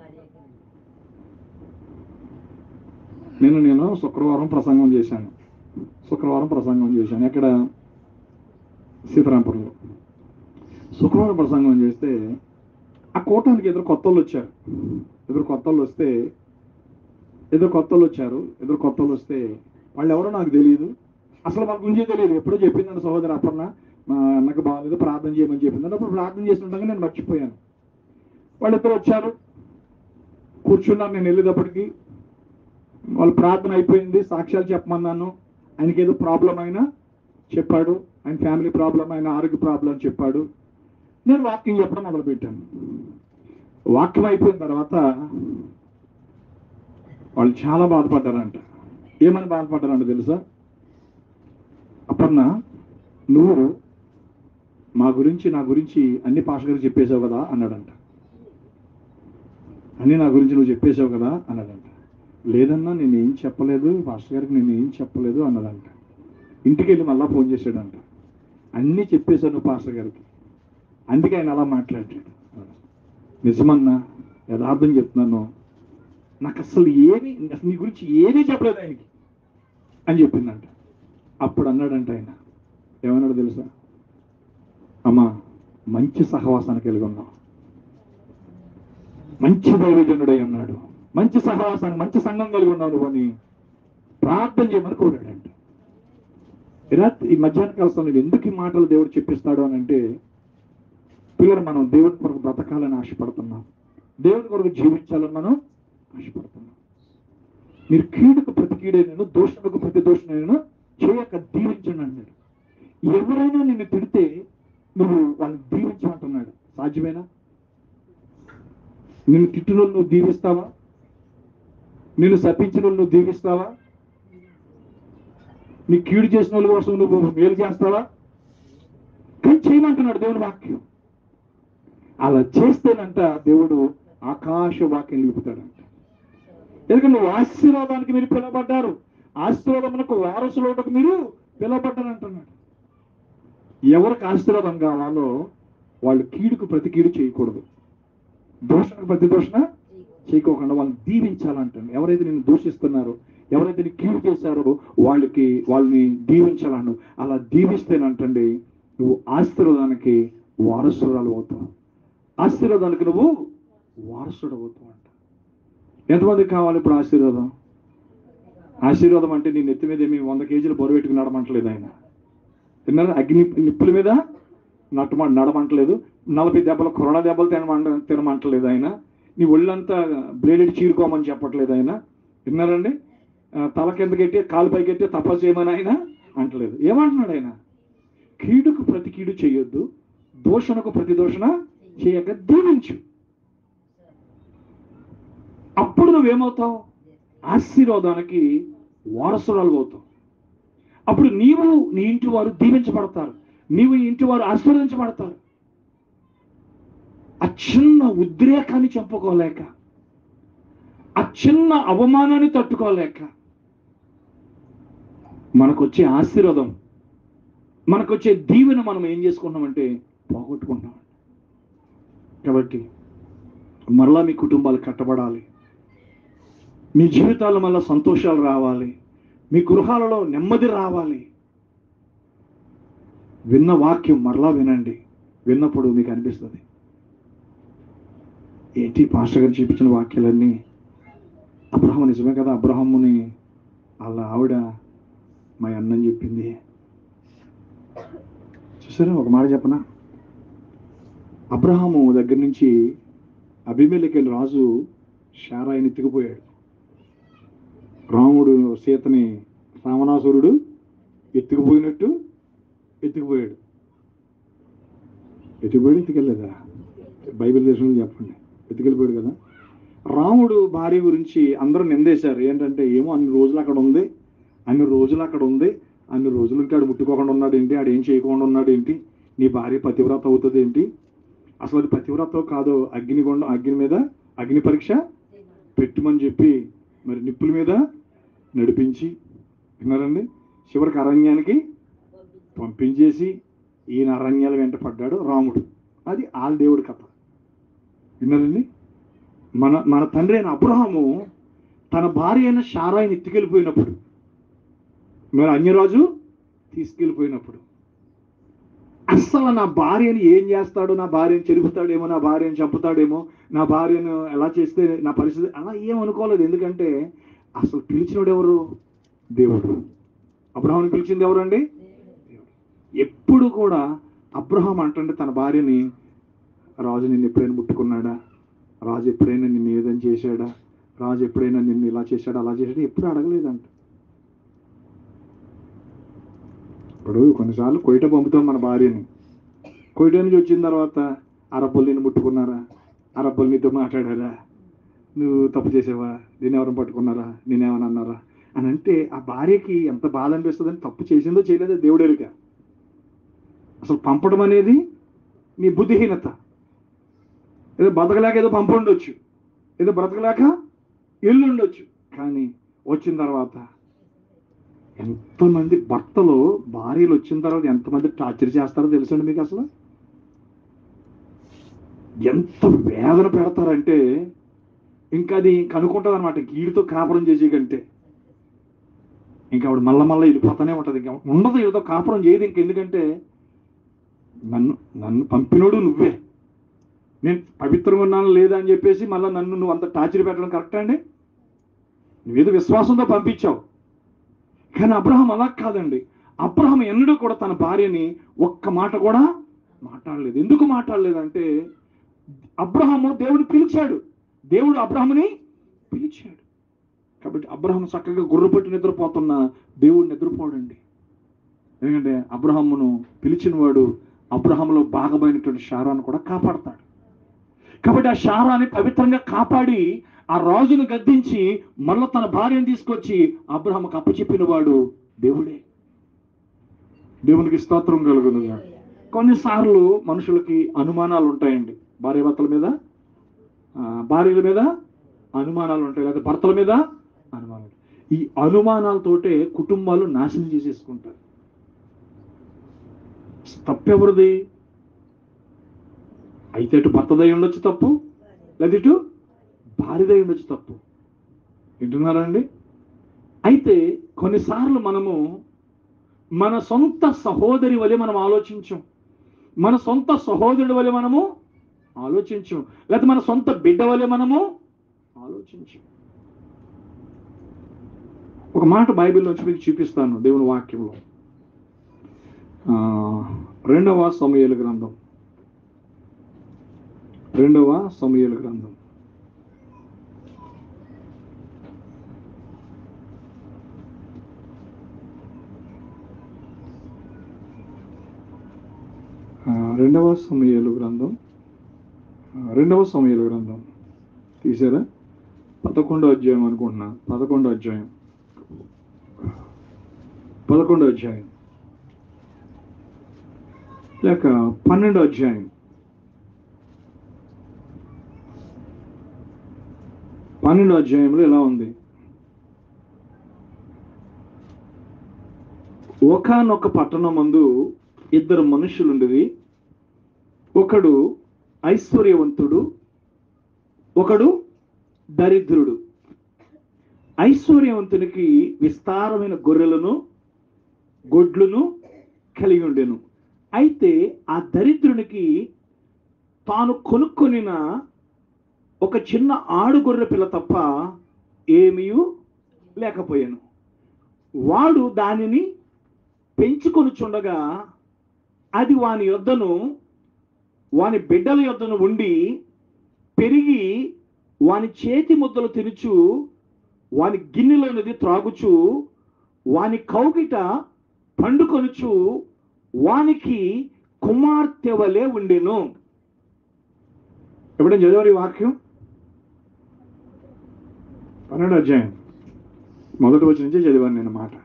నేను నేను శుక్రవారం ప్రసంగం చేశాను శుక్రవారం ప్రసంగం చేశాను ఎక్కడ సీతారాంపురంలో శుక్రవారం ప్రసంగం చేస్తే ఆ కూటానికి ఎదురు కొత్త వాళ్ళు వచ్చారు ఎదురు కొత్త వాళ్ళు వస్తే ఎదురు కొత్త వాళ్ళు వచ్చారు ఎదురు కొత్త వాళ్ళు వస్తే వాళ్ళు ఎవరో నాకు తెలియదు అసలు మాకు గురించి తెలియదు ఎప్పుడో చెప్పిందండి సహోదరు అప్పన్న మా అన్నకు బాగాలేదు ప్రార్థన చేయమని చెప్పిందంటే అప్పుడు ప్రార్థన చేస్తుండగా నేను మర్చిపోయాను వాళ్ళిద్దరు వచ్చారు కూర్చున్నాను నేను వెళ్ళేటప్పటికి వాళ్ళ ప్రార్థన అయిపోయింది సాక్ష్యాలు చెప్పమన్నాను ఆయనకి ఏదో ప్రాబ్లం అయినా చెప్పాడు ఆయన ఫ్యామిలీ ప్రాబ్లం ఆయన ఆరోగ్య ప్రాబ్లం చెప్పాడు నేను వాకింగ్ చెప్పడం మొదలుపెట్టాను వాక్యం అయిపోయిన తర్వాత వాళ్ళు చాలా బాధపడ్డారంట ఏమని బాధపడ్డారంట తెలుసా అపర్ణ నువ్వు మా గురించి నా గురించి అన్ని పాష గారికి చెప్పేశావు కదా అన్నాడంట అన్ని నా గురించి నువ్వు చెప్పేశావు కదా అన్నాడంట లేదన్నా నేను ఏం చెప్పలేదు పాస్టర్ గారికి నేను ఏం చెప్పలేదు అన్నదంట ఇంటికి వెళ్ళి మళ్ళా ఫోన్ చేశాడంట అన్నీ చెప్పేశాను పాస్టర్ గారికి అందుకే ఆయన అలా మాట్లాడాడు నిజమన్నా యథార్థం చెప్తున్నాను నాకు అసలు ఏమి అసలు నీ గురించి ఏమీ చెప్పలేదు ఆయనకి అని చెప్పిందంట అప్పుడు అన్నాడంట ఆయన ఏమన్నాడు తెలుసా అమ్మా మంచి సహవాసానికి కలిగి ఉన్నాం మంచి దైవజనుడై ఉన్నాడు మంచి సహవాసాన్ని మంచి సంఘం కలిగి ఉన్నాడు అని ప్రార్థన చేయమని కోరాడంట ఇలా ఈ మధ్యాహ్న కాల సమయంలో ఎందుకు ఈ మాటలు దేవుడు చెప్పిస్తాడు అని అంటే పిల్లలు మనం దేవుడి కొరకు బ్రతకాలని ఆశపడుతున్నాం దేవుడి కొరకు జీవించాలని మనం ఆశపడుతున్నాం మీరు కీడుకు ప్రతి కీడైనను దోషులకు ప్రతి దోషునైనా చేయక దీవించండి అన్నాడు ఎవరైనా నిన్ను తిడితే నువ్వు వాళ్ళని దీవించమంటున్నాడు సాధ్యమేనా నిన్ను తిట్టిన వాళ్ళు నువ్వు దీవిస్తావా నిన్ను శపించిన వాళ్ళు నువ్వు దీవిస్తావా నీ కీడు చేసిన వాళ్ళ కోసం నువ్వు మేలు చేస్తావా కానీ చేయమంటున్నాడు దేవుని వాక్యం అలా చేస్తేనంట దేవుడు ఆకాశ వాక్యం నిలుపుతాడంట ఎందుకంటే నువ్వు ఆశీర్వాదానికి మీరు పిలవబడ్డారు ఆశీర్వాదమునకు వారసులకు మీరు పిలవబడ్డారు అంటున్నాడు ఎవరికి ఆశీర్వాదం కావాలో వాళ్ళు కీడుకు ప్రతి కీడు చేయకూడదు దోషణకు ప్రతి దోషణ చేయకోకుండా వాళ్ళని దీవించాలంటాను ఎవరైతే నేను దూషిస్తున్నారో ఎవరైతే నీ కీడు చేశారో వాళ్ళకి వాళ్ళని దీవించాలను అలా దీవిస్తేనంటండి నువ్వు ఆశీర్వాదానికి వారసురాలు అవుతావు ఆశీర్వాదానికి నువ్వు వారసుడు అవుతావు అంట ఎంతమందికి కావాలి ఇప్పుడు ఆశీర్వాదం ఆశీర్వాదం అంటే నీ నెత్తి మీద ఏమి వంద కేజీలు బరువు పెట్టుకుని నడమంటలేదు ఆయన తిన్నారా అగ్ని నిప్పుల మీద నట్టమ నడమంటలేదు నలభై దెబ్బలు కరోనా దెబ్బలు తినమంట తినమంటలేదు ఆయన నీ ఒళ్ళంతా బ్లేడెడ్ చీరుకోమని చెప్పట్లేదు ఆయన విన్నారండి ఆ, తల కిందకెట్టి కాలు పైకెట్టి తపస్సు చేయమని ఆయన అంటలేదు ఏమంటున్నాడు ఆయన కీడుకు ప్రతి కీడు చేయొద్దు దోషణకు ప్రతి దోషణ చేయక దీవించు అప్పుడు నువ్వేమవుతావు ఆశీర్వాదానికి వారసురాలు అవుతావు అప్పుడు నీవు నీ ఇంటి వారు దీవించబడతారు నీవు ఈ ఇంటి వారు ఆశీర్వదించబడతారు ఆ చిన్న ఉద్రేకాన్ని చంపుకోలేక ఆ చిన్న అవమానాన్ని తట్టుకోలేక మనకొచ్చే ఆశీర్వాదం మనకొచ్చే దీవెన మనం ఏం చేసుకుంటామంటే పోగొట్టుకుంటాం కాబట్టి మరలా మీ కుటుంబాలు కట్టబడాలి మీ జీవితాల్లో మళ్ళా సంతోషాలు రావాలి మీ గృహాలలో నెమ్మది రావాలి విన్న వాక్యం మరలా వినండి విన్నప్పుడు మీకు అనిపిస్తుంది ఏంటి పాస్టర్ గారు చూపించిన వాక్యాలన్నీ అబ్రహం నిజమే కదా అబ్రహముని వాళ్ళ ఆవిడ మా అన్నని చెప్పింది చూసారా ఒక మాట చెప్పనా అబ్రహాము దగ్గర నుంచి అభిమేలకెళ్ళి రాజు షారాయిని ఎత్తుకుపోయాడు రాముడు సీతని రావణాసురుడు ఎత్తుకుపోయినట్టు ఎత్తుకుపోయాడు ఎత్తుకుపోయాడు ఎత్తుకెళ్ళలేదా బైబిల్ దేశంలో చెప్పండి ఎత్తుకెళ్ళిపోయాడు కదా రాముడు భార్య గురించి అందరూ నిందేశారు ఏంటంటే ఏమో అన్ని రోజులు అక్కడ ఉంది అన్ని రోజులు అక్కడ ఉంది అన్ని రోజులు ఇంకా ఆడు ముట్టుకోకుండా ఉన్నాడు ఏంటి ఆడు ఏం చేయకుండా ఉన్నాడు ఏంటి నీ భార్య పతివ్రత అవుతుంది ఏంటి అసలు అది పతివ్రత కాదో అగ్నిగుండం అగ్ని మీద అగ్ని పరీక్ష పెట్టుమని చెప్పి మరి నిప్పుల మీద నడిపించి విన్నారండి చివరికి అరణ్యానికి పంపించేసి ఈయన అరణ్యాల వెంట పడ్డాడు రాముడు అది ఆల్ దేవుడి కథ విన్నారండి మన మన తండ్రి అయిన అబ్రహాము తన భార్య అయిన షారాయిని ఎత్తుకెళ్ళిపోయినప్పుడు మరి అన్యరాజు తీసుకెళ్ళిపోయినప్పుడు అస్సలు నా భార్యని ఏం చేస్తాడు నా భార్యను చెరుపుతాడేమో నా భార్యను చంపుతాడేమో నా భార్యను ఎలా చేస్తే నా పరిస్థితి అలా ఏం అనుకోలేదు ఎందుకంటే అసలు పిలిచినోడు ఎవరు దేవుడు అబ్రహాం పిలిచింది ఎవరండి ఎప్పుడు కూడా అబ్రహాం అంటుంటే తన భార్యని రాజు నిన్ను ఎప్పుడైనా ముట్టుకున్నాడా రాజు ఎప్పుడైనా నిన్ను ఏదని చేశాడా రాజు ఎప్పుడైనా నిన్ను ఇలా చేశాడా అలా చేశాడా ఎప్పుడు అడగలేదంట ఇప్పుడు కొన్నిసార్లు కొయిట పంపుతాం మన భార్యని కొయిట నుంచి వచ్చిన తర్వాత అరబ్బలు నిన్ను ముట్టుకున్నారా అరబ్బలు నీతో మాట్లాడారా నువ్వు తప్పు చేసావా నేను ఎవరిని పట్టుకున్నారా నేనేమని అన్నారా అని అంటే ఆ భార్యకి ఎంత బాధ అనిపిస్తుందని తప్పు చేసిందో చేయలేదో దేవుడేరిక అసలు పంపడం అనేది నీ బుద్ధిహీనత ఏదో బతకలేక ఏదో పంప ఉండొచ్చు ఏదో బ్రతకలేక ఇల్లు ఉండొచ్చు కానీ వచ్చిన తర్వాత ఎంతమంది భర్తలు భార్యలు వచ్చిన తర్వాత ఎంతమంది టార్చర్ చేస్తారో తెలుసండి మీకు అసలు ఎంత వేదన పెడతారంటే ఇంకా అది కనుక్కుంటుంది అనమాట గీడితో కాపురం చేసే కంటే ఇంకా ఆవిడ మళ్ళా మళ్ళీ వెళ్ళిపోతానే ఉంటుంది ఇంకా ఉండదు ఏదో కాపురం చేయదు ఇంక ఎందుకంటే నన్ను నన్ను పంపినోడు నువ్వే నేను పవిత్రంగా ఉన్నాను లేదా అని చెప్పేసి మళ్ళీ నన్ను నువ్వు అంత టార్చర్ పెట్టడం కరెక్టా అండి నువ్వేదో విశ్వాసంతో పంపించావు కానీ అబ్రహం అలా కాదండి అబ్రహం ఎన్నడూ కూడా తన భార్యని ఒక్క మాట కూడా మాట్లాడలేదు ఎందుకు మాట్లాడలేదంటే అబ్రహాము దేవుడు పిలిచాడు దేవుడు అబ్రహముని పిలిచాడు కాబట్టి అబ్రహం చక్కగా గుర్రపట్టి నిద్రపోతున్న దేవుడు నిద్రపోడండి ఎందుకంటే అబ్రహమును పిలిచిన వాడు అబ్రహంలో భాగమైనటువంటి శారాన్ని కూడా కాపాడతాడు కాబట్టి ఆ శారాన్ని పవిత్రంగా కాపాడి ఆ రాజును గద్దించి మళ్ళీ తన భార్యను తీసుకొచ్చి అబ్రహంకు అప్పచెప్పిన వాడు దేవుడే దేవునికి స్తోత్రం కలుగును కొన్నిసార్లు మనుషులకి అనుమానాలు ఉంటాయండి భార్య భర్తల మీద ఆ, భార్యల మీద అనుమానాలు ఉంటాయి లేదా భర్తల మీద అనుమానాలు ఈ అనుమానాలతోటే కుటుంబాలు నాశనం చేసేసుకుంటారు తప్పెవరిది అయితే అటు భర్తదై ఉండొచ్చు తప్పు లేదా ఇటు భార్యదై ఉండొచ్చు తప్పు వింటున్నారా అండి అయితే కొన్నిసార్లు మనము మన సొంత సహోదరి వలె మనం ఆలోచించం మన సొంత సహోదరుడి వలె మనము ఆలోచించం లేకపోతే మన సొంత బిడ్డ వలె మనము ఆలోచించం ఒక మాట బైబిల్లోంచి మీకు చూపిస్తాను దేవుని వాక్యంలో ఆ, రెండవ సమయలు గ్రంథం రెండవ సమయలు గ్రంథం ఆ, రెండవ సమయలు గ్రంథం ఆ, రెండవ సమయలు గ్రంథం తీసారా పదకొండో అధ్యాయం అనుకుంటున్నా పదకొండో అధ్యాయం పదకొండో అధ్యాయం లేక పన్నెండో అధ్యాయం పన్నెండో అధ్యాయంలో ఎలా ఉంది ఒకనొక పట్టణం మందు ఇద్దరు మనుషులుండేది ఒకడు ఐశ్వర్యవంతుడు ఒకడు దరిద్రుడు ఐశ్వర్యవంతునికి విస్తారమైన గొర్రెలను గొడ్లను కలిగి ఉండెను అయితే ఆ దరిద్రునికి తాను కొనుక్కొనిన ఒక చిన్న ఆడుగొర్రె పిల్ల తప్ప ఏమీ లేకపోయాను వాడు దానిని పెంచుకొనుచుండగా అది వాని యొద్దను వాని బిడ్డల యొద్దను ఉండి పెరిగి వాని చేతి ముద్దలు తినుచు వాని గిన్నెలోనిది త్రాగుచు వాని కౌగిట పండుకొనుచు వానికి కుమార్తె వలె ఉండెను ఎప్పుడైనా చదివారు ఈ వాక్యం పన్నెండు అధ్యాయం మొదటి వచ్చి నుంచే చదివాను నేను మాట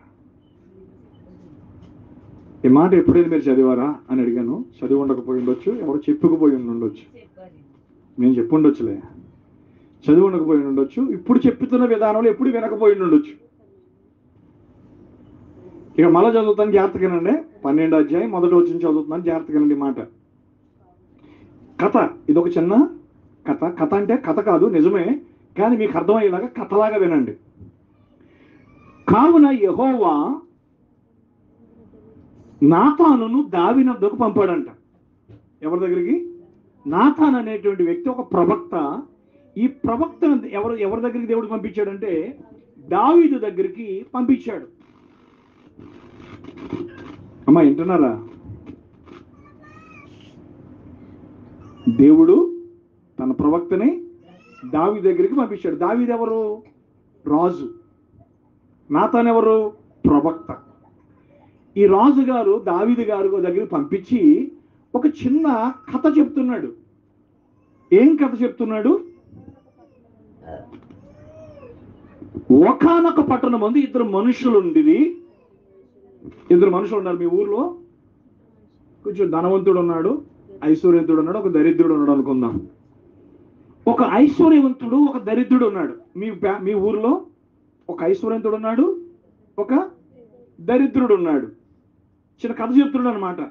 ఈ మాట ఎప్పుడైనా మీరు చదివారా అని అడిగాను చదివి ఉండకపోయి ఉండొచ్చు ఎవరు చెప్పుకుపోయి ఉండొచ్చు నేను చెప్పు ఉండొచ్చులే చదివి ఉండకపోయి ఉండొచ్చు ఇప్పుడు చెప్తున్న విధానంలో ఎప్పుడు వినకపోయి ఉండొచ్చు ఇక మళ్ళీ చదువుతాను జాగ్రత్తగానండి పన్నెండు అధ్యాయం మొదటి వచ్చి చదువుతున్నాను జాగ్రత్తగానండి ఈ మాట కథ ఇది ఒక చిన్న కథ కథ అంటే కథ కాదు నిజమే కానీ మీకు అర్థమయ్యేలాగా కథలాగా వినండి కావున యహోవా నాతానును దావినద్దకు పంపాడంట ఎవరి దగ్గరికి నాథాన్ అనేటువంటి వ్యక్తి ఒక ప్రవక్త ఈ ప్రవక్త ఎవరు ఎవరి దగ్గరికి దేవుడు పంపించాడంటే దావీదు దగ్గరికి పంపించాడు అమ్మా వింటున్నారా దేవుడు తన ప్రవక్తని దావి దగ్గరికి పంపించాడు దావీది ఎవరు రాజు నాతాన్ ఎవరు ప్రవక్త ఈ రాజు గారు దావీది గారు దగ్గర పంపించి ఒక చిన్న కథ చెప్తున్నాడు ఏం కథ చెప్తున్నాడు ఒకనొక పట్టణం మంది ఇద్దరు మనుషులు ఉండిరి ఇద్దరు మనుషులు ఉన్నారు మీ ఊర్లో కొంచెం ధనవంతుడు ఉన్నాడు ఐశ్వర్యవంతుడు ఉన్నాడు ఒక దరిద్రుడు ఉన్నాడు అనుకుందాం ఒక ఐశ్వర్యవంతుడు ఒక దరిద్రుడు ఉన్నాడు మీ బ్యా- మీ ఊర్లో ఒక ఐశ్వర్యవంతుడు ఉన్నాడు ఒక దరిద్రుడు ఉన్నాడు చిన్న కథ చెప్తున్నాడు అనమాట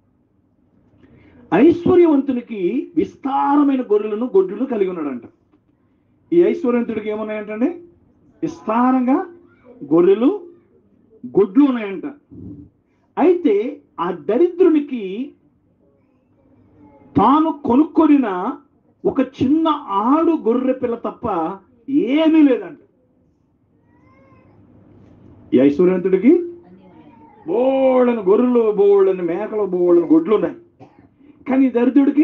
ఐశ్వర్యవంతునికి విస్తారమైన గొర్రెలను గొడ్లను కలిగి ఉన్నాడంట ఈ ఐశ్వర్యవంతుడికి ఏమున్నాయంటండి విస్తారంగా గొర్రెలు గొడ్లు ఉన్నాయంట అయితే ఆ దరిద్రునికి తాను కొనుక్కొనిన ఒక చిన్న ఆడు గొర్రె పిల్ల తప్ప ఏమీ లేదంట ఈ ఐశ్వర్యవంతుడికి బోళ్ళని గొర్రెలు బోళ్ళని మేకలు బోళ్ళని గొడ్లు ఉన్నాయి కానీ ఈ దరిద్రుడికి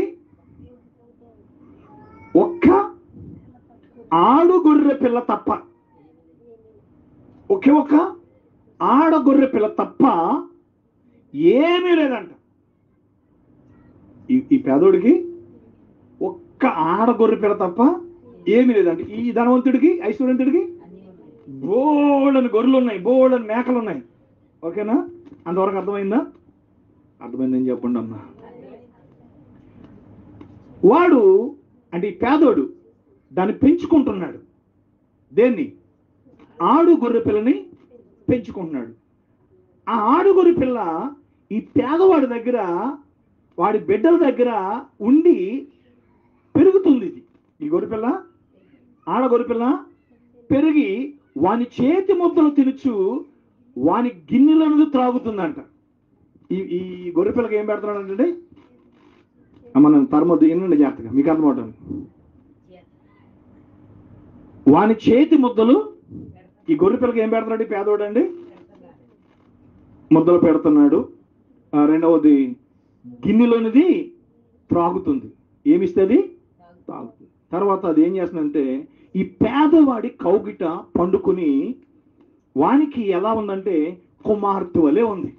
ఒక్క ఆడు గొర్రె పిల్ల తప్ప ఒకే ఒక్క ఆడ గొర్రె పిల్ల తప్ప ఏమీ లేదంట ఈ ఈ పేదోడికి ఒక్క ఆడ గొర్రె పిల్ల తప్ప ఏమీ లేదంట ఈ ధనవంతుడికి ఐశ్వర్యవంతుడికి బోళ్ళని గొర్రెలు ఉన్నాయి బోళ్ళని మేకలు ఉన్నాయి ఓకేనా అంతవరకు అర్థమైందా అర్థమైందని చెప్పండి అమ్మా వాడు అంటే ఈ పేదోడు దాన్ని పెంచుకుంటున్నాడు దేన్ని ఆడు గొర్రె పిల్లని పెంచుకుంటున్నాడు ఆ ఆడు గొర్రె పిల్ల ఈ పేదవాడి దగ్గర వాడి బిడ్డల దగ్గర ఉండి పెరుగుతుంది ఇది ఈ గొర్రె పిల్ల ఆడ గొర్రె పిల్ల పెరిగి వాని చేతి ముద్దలు తినుచు వాని గిన్నెలను త్రాగుతుందంట ఈ ఈ గొర్రె పిల్లకి ఏం పెడుతున్నాడంటే మనం తరమొద్దు వినండి జాగ్రత్తగా మీకు అర్థమవుతుంది వాని చేతి ముద్దలు ఈ గొర్రె పిల్లకి ఏం పెడుతున్నాడు ఈ పేదోడు అండి ముద్దలు పెడుతున్నాడు ఆ, రెండవది గిన్నెలోనిది త్రాగుతుంది ఏమిస్తుంది తాగుతుంది తర్వాత అది ఏం చేస్తుందంటే ఈ పేదవాడి కౌగిట పండుకుని వానికి ఎలా ఉందంటే కుమార్తె వలె ఉంది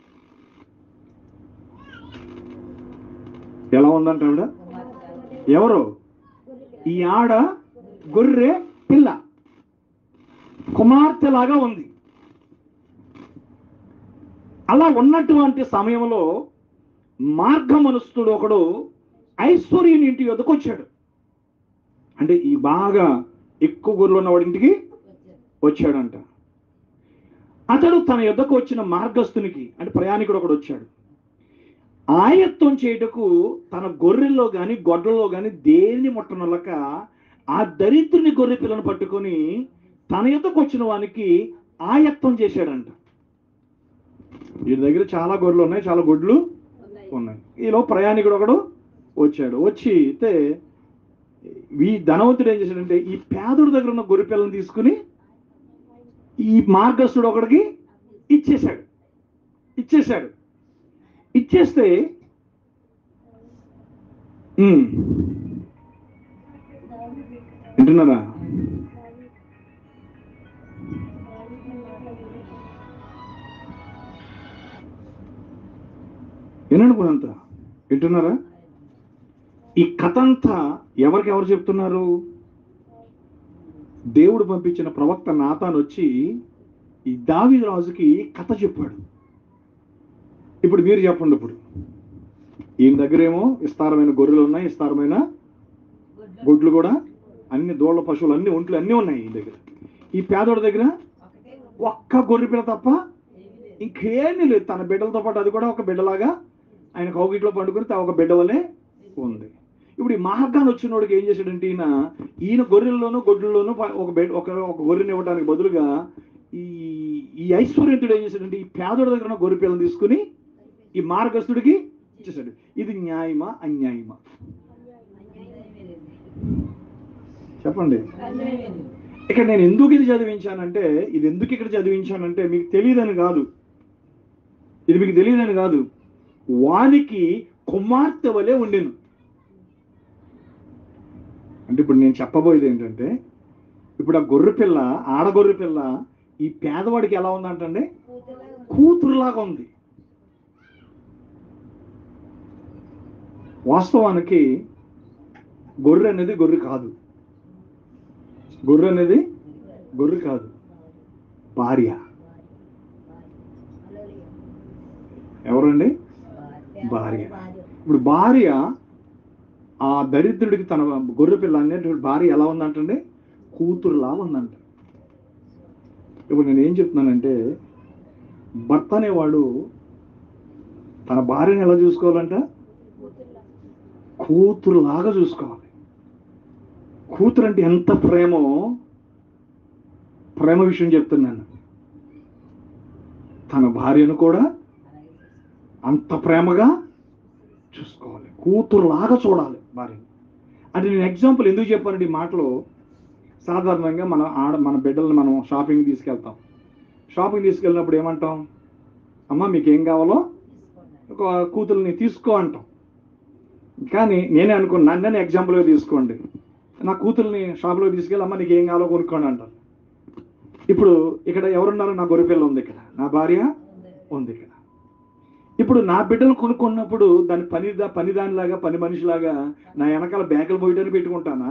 ఎలా ఉందంట ఆవిడ ఎవరు ఈ ఆడ గొర్రె పిల్ల కుమార్తెలాగా ఉంది అలా ఉన్నటువంటి సమయంలో మార్గమనుస్తుడు ఒకడు ఐశ్వర్యుని ఇంటి యొద్దకు వచ్చాడు అంటే ఈ బాగా ఎక్కువ గొర్రెలు ఉన్నవాడి ఇంటికి వచ్చాడంట అతడు తన యొద్దకు వచ్చిన మార్గస్థునికి అంటే ప్రయాణికుడు ఒకడు వచ్చాడు ఆయత్వం చేయుటకు తన గొర్రెల్లో గాని గొడ్డల్లో గాని దేన్ని ముట్టనొల్లక ఆ దరిద్రుని గొర్రె పిల్లను పట్టుకొని తన యొద్దకు వచ్చిన వానికి ఆయత్వం చేశాడంట వీడి దగ్గర చాలా గొర్రెలు ఉన్నాయి చాలా గొడ్లు ఉన్నాయి ఈలో ప్రయాణికుడు ఒకడు వచ్చాడు వచ్చి అయితే ఈ ధనవంతుడు ఏం చేశాడంటే ఈ పేదోడి దగ్గర ఉన్న గొర్రె పిల్లని తీసుకుని ఈ మార్గస్థుడు ఒకడికి ఇచ్చేశాడు ఇచ్చేశాడు ఇచ్చేస్తే ఉమ్, వింటున్నారా వినండి కొంత వింటున్నారా ఈ కథ అంతా ఎవరికి ఎవరు చెప్తున్నారు దేవుడు పంపించిన ప్రవక్త నాతాన్ వచ్చి ఈ దావీదు రాజుకి కథ చెప్పాడు ఇప్పుడు మీరు చెప్పండి ఇప్పుడు ఈయన దగ్గర ఏమో విస్తారమైన గొర్రెలు ఉన్నాయి విస్తారమైన గొడ్లు కూడా అన్ని దోళ్ళ పశువులు అన్ని ఒంట్లు అన్నీ ఉన్నాయి ఈ దగ్గర ఈ పేదోడి దగ్గర ఒక్క గొర్రె పిల్ల తప్ప ఇంకేమీ లేదు తన బిడ్డలతో పాటు అది కూడా ఒక బిడ్డలాగా ఆయన కౌగిట్లో పండుకుని తా ఒక బిడ్డ వలె ఉంది ఇప్పుడు ఈ మార్గాన్ని వచ్చినోడికి ఏం చేశాడంటే ఈయన ఈయన గొర్రెల్లోనూ గొడ్లలోనూ ప- ఒక బిడ్డ ఒక ఒక గొర్రెని ఇవ్వడానికి బదులుగా ఈ ఈ ఐశ్వర్యంతుడు ఏం చేశాడంటే ఈ పేదోడి దగ్గర ఉన్న గొర్రె పిల్లని తీసుకుని ఈ మార్గస్థుడికి ఇచ్చేసాడు ఇది న్యాయమా అన్యాయమా చెప్పండి ఇక్కడ నేను ఎందుకు ఇది చదివించానంటే ఇది ఎందుకు ఇక్కడ చదివించానంటే మీకు తెలియదని కాదు ఇది మీకు తెలియదని కాదు వానికి కుమార్తె వలె ఉండెను అంటే ఇప్పుడు నేను చెప్పబోయేది ఏంటంటే ఇప్పుడు ఆ గొర్రె పిల్ల ఆడగొర్రె పిల్ల ఈ పేదవాడికి ఎలా ఉందంటండి కూతురులాగా ఉంది వాస్తవానికి గొర్రె అనేది గొర్రె కాదు గొర్రె అనేది గొర్రె కాదు భార్య ఎవరండి భార్య ఇప్పుడు భార్య ఆ దరిద్రుడికి తన గొర్రె పిల్ల అనేటువంటి భార్య ఎలా ఉందంటండి కూతురులా ఉందంట ఇప్పుడు నేను ఏం చెప్తున్నానంటే భర్త అనేవాడు తన భార్యను ఎలా చూసుకోవాలంట కూతురులాగా చూసుకోవాలి కూతురు అంటే ఎంత ప్రేమో ప్రేమ విషయం చెప్తున్నాను తన భార్యను కూడా అంత ప్రేమగా చూసుకోవాలి కూతురులాగా చూడాలి భార్యను అంటే నేను ఎగ్జాంపుల్ ఎందుకు చెప్పానంటే ఈ మాటలో సాధారణంగా మన ఆడ మన బిడ్డలను మనం షాపింగ్ తీసుకెళ్తాం షాపింగ్ తీసుకెళ్ళినప్పుడు ఏమంటాం అమ్మ మీకు ఏం కావాలో ఒక కూతుర్ని తీసుకో అంటాం కానీ నేనే అనుకున్నా నన్ను ఎగ్జాంపుల్గా తీసుకోండి నా కూతుర్ని షాప్లో తీసుకెళ్ళి అమ్మ నీకు ఏం కావాలో కొనుక్కోండి అంటారు ఇప్పుడు ఇక్కడ ఎవరున్నారు నా గొర్రెపిల్ల ఉంది ఇక్కడ నా భార్య ఉంది ఇక్కడ ఇప్పుడు నా బిడ్డలు కొనుక్కున్నప్పుడు దాని పని పని దానిలాగా పని మనిషిలాగా నా వెనకాల బ్యాగులు పోయడానికి పెట్టుకుంటానా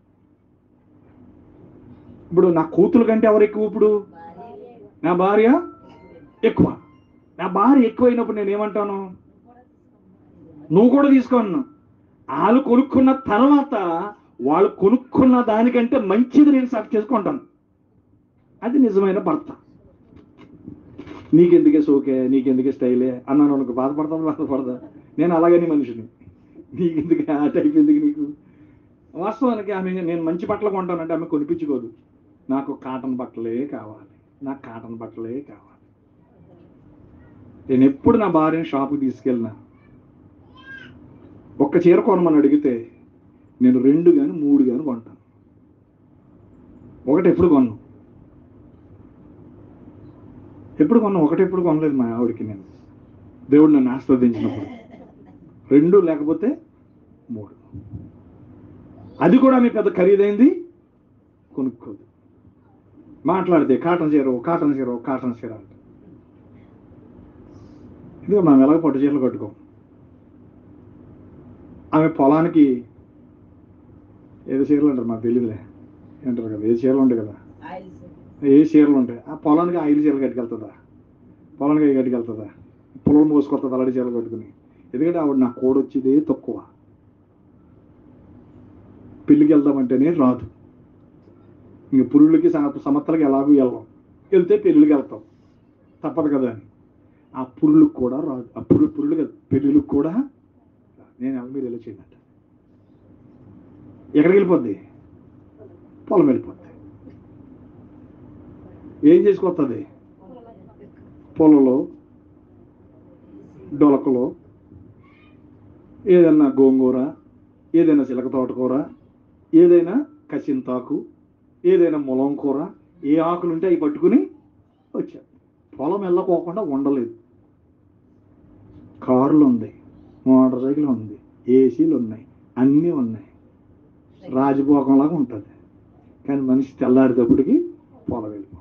ఇప్పుడు నా కూతురు కంటే ఎవరు ఎక్కువ ఇప్పుడు నా భార్య ఎక్కువ నా భార్య ఎక్కువైనప్పుడు నేను ఏమంటాను నువ్వు కూడా తీసుకోను వాళ్ళు కొనుక్కున్న తర్వాత వాళ్ళు కొనుక్కున్న దానికంటే మంచిది నేను సెలెక్ట్ చేసుకుంటాను అది నిజమైన భర్త నీకెందుకే సోకే నీకెందుకే స్టైలే అన్నాను అనుకో బాధపడతాను బాధపడదా నేను అలాగని మనిషిని నీకెందుకు ఆ టైప్ ఎందుకు నీకు వాస్తవానికి ఆమె నేను మంచి బట్టలు కొంటానంటే ఆమె కొనిపించుకోదు నాకు కాటన్ బట్టలే కావాలి నాకు కాటన్ బట్టలే కావాలి నేను ఎప్పుడు నా భార్యని షాప్కి తీసుకెళ్ళినా ఒక్క చీర కొనమని అడిగితే నేను రెండు కానీ మూడు కానీ కొంటాను ఒకటి ఎప్పుడు కొన్ను ఎప్పుడు కొన్నా ఒకటి ఎప్పుడు కొనలేదు మా ఆవిడకి నేను దేవుడు నన్ను ఆస్వాదించినప్పుడు రెండు లేకపోతే మూడు అది కూడా మీ పెద్ద ఖరీదైంది కొనుక్కోదు మాట్లాడితే కాటన్ చీర కాటన్ చీర కాటన్ చీర అంటే ఇదిగో మనం ఎలాగ పట్టు చీరలు కట్టుకోం ఆమె పొలానికి ఏదో చీరలు అంటారు మాకు తెలియదులే అంటారు కదా ఏ చీరలు ఉంటాయి కదా ఏ చీరలు ఉంటాయి ఆ పొలానికి ఐదు చీరలు కట్టుకెళ్తుందా పొలానికి అవి కట్టుకెళ్తుందా పొలం మోసుకొస్తుంది అలాంటి చీరలు కట్టుకుని ఎందుకంటే ఆవిడ నా కోడొచ్చేదే తక్కువ పెళ్ళికి వెళ్దామంటేనే రాదు ఇంక పురుళ్ళకి సమత్తలకి ఎలాగూ వెళ్ళాం వెళ్తే పెళ్ళికి వెళ్తాం తప్పదు కదా అని ఆ పురుళ్ళకి కూడా రాదు ఆ పురుడు పురుళ్ళు కదా పెళ్ళిళ్ళకి కూడా రాదు. నేను ఎలా మీరు ఎలా చేయనట్ట ఎక్కడికి వెళ్ళిపోద్ది పొలం వెళ్ళిపోద్ది ఏం చేసుకొస్తుంది పొలంలో డొలకలో ఏదన్నా గోంగూర ఏదైనా చిలక తోటకూర ఏదైనా కసింతాకు ఏదైనా ములం కూర ఏ ఆకులు ఉంటే అవి పట్టుకుని వచ్చారు పొలం వెళ్ళకోకుండా ఉండలేదు కార్లు ఉంది మోటార్ సైకిల్ ఉంది ఏసీలు ఉన్నాయి అన్నీ ఉన్నాయి రాజభోగంలాగా ఉంటుంది కానీ మనిషి తెల్లారేటప్పటికి పొలం వెళ్ళిపోవాలి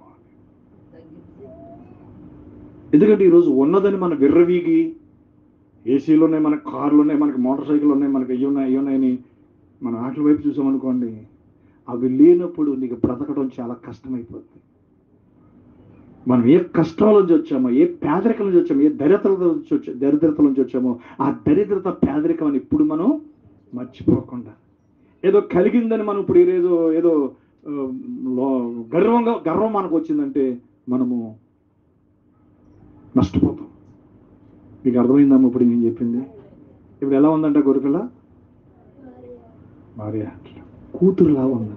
ఎందుకంటే ఈరోజు ఉన్నదని మన విర్రవీగి ఏసీలు ఉన్నాయి మనకి కార్లు ఉన్నాయి మనకి మోటార్ సైకిల్ ఉన్నాయి మనకి అయ్యి ఉన్నాయి అయ్యి ఉన్నాయని మనం ఆటల వైపు చూసామనుకోండి అవి లేనప్పుడు నీకు బ్రతకడం చాలా కష్టమైపోతుంది మనం ఏ కష్టాల నుంచి వచ్చామో ఏ పేదరికం నుంచి వచ్చామో ఏ దరిద్రత నుంచి వచ్చా దరిద్రత నుంచి వచ్చామో ఆ దరిద్రత పేదరికం అని ఇప్పుడు మనం మర్చిపోకుండా ఏదో కలిగిందని మనం ఇప్పుడు ఏదో ఏదో ఆ, లో- గర్వంగా గర్వం మనకు వచ్చిందంటే మనము నష్టపోతాం మీకు అర్థమైందమ్మా ఇప్పుడు నేను చెప్పింది ఇప్పుడు ఎలా ఉందంట గొరిపిల్ల భార్య కూతురులా ఉంది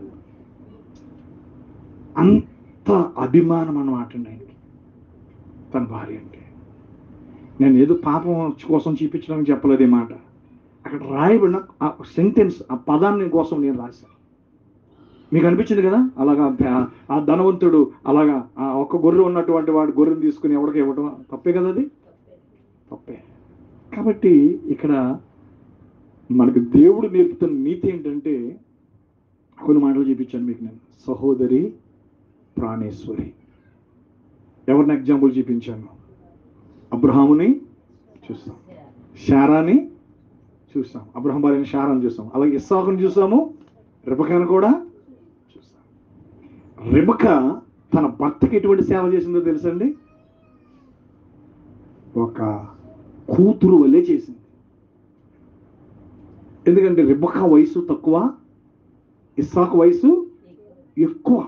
అంత అభిమానం అన్నమాట అండి ఆయనకి తన భార్య అంటే నేను ఏదో పాపం కోసం చూపించడానికి చెప్పలేదు ఈ మాట అక్కడ రాయబడిన ఆ సెంటెన్స్ ఆ పదాన్ని కోసం నేను రాశాను మీకు అనిపించింది కదా అలాగా ఆ- ఆ ధనవంతుడు అలాగా ఆ ఒక్క గొర్రె ఉన్నటువంటి వాడు గొర్రెను తీసుకుని ఎవరికి ఇవ్వటం తప్పే కదా అది తప్పే కాబట్టి ఇక్కడ మనకు దేవుడు నేర్పుతున్న నీతి ఏంటంటే కొన్ని మాటలు చూపించాను మీకు నేను సహోదరి ప్రాణేశ్వరి ఎవరిని ఎగ్జాంపుల్ చూపించాను అబ్రహాముని చూస్తాం శారాని చూస్తాం అబ్రహం భార్యని శారాన్ని చూస్తాం అలాగే ఇస్సాకుని చూసాము రిబకాను కూడా చూస్తాం రిబక తన భర్తకి ఎటువంటి సేవ చేసిందో తెలుసండి ఒక కూతురు వల్లే చేసింది ఎందుకంటే రిబక వయసు తక్కువ ఇస్సాకు వయసు ఎక్కువ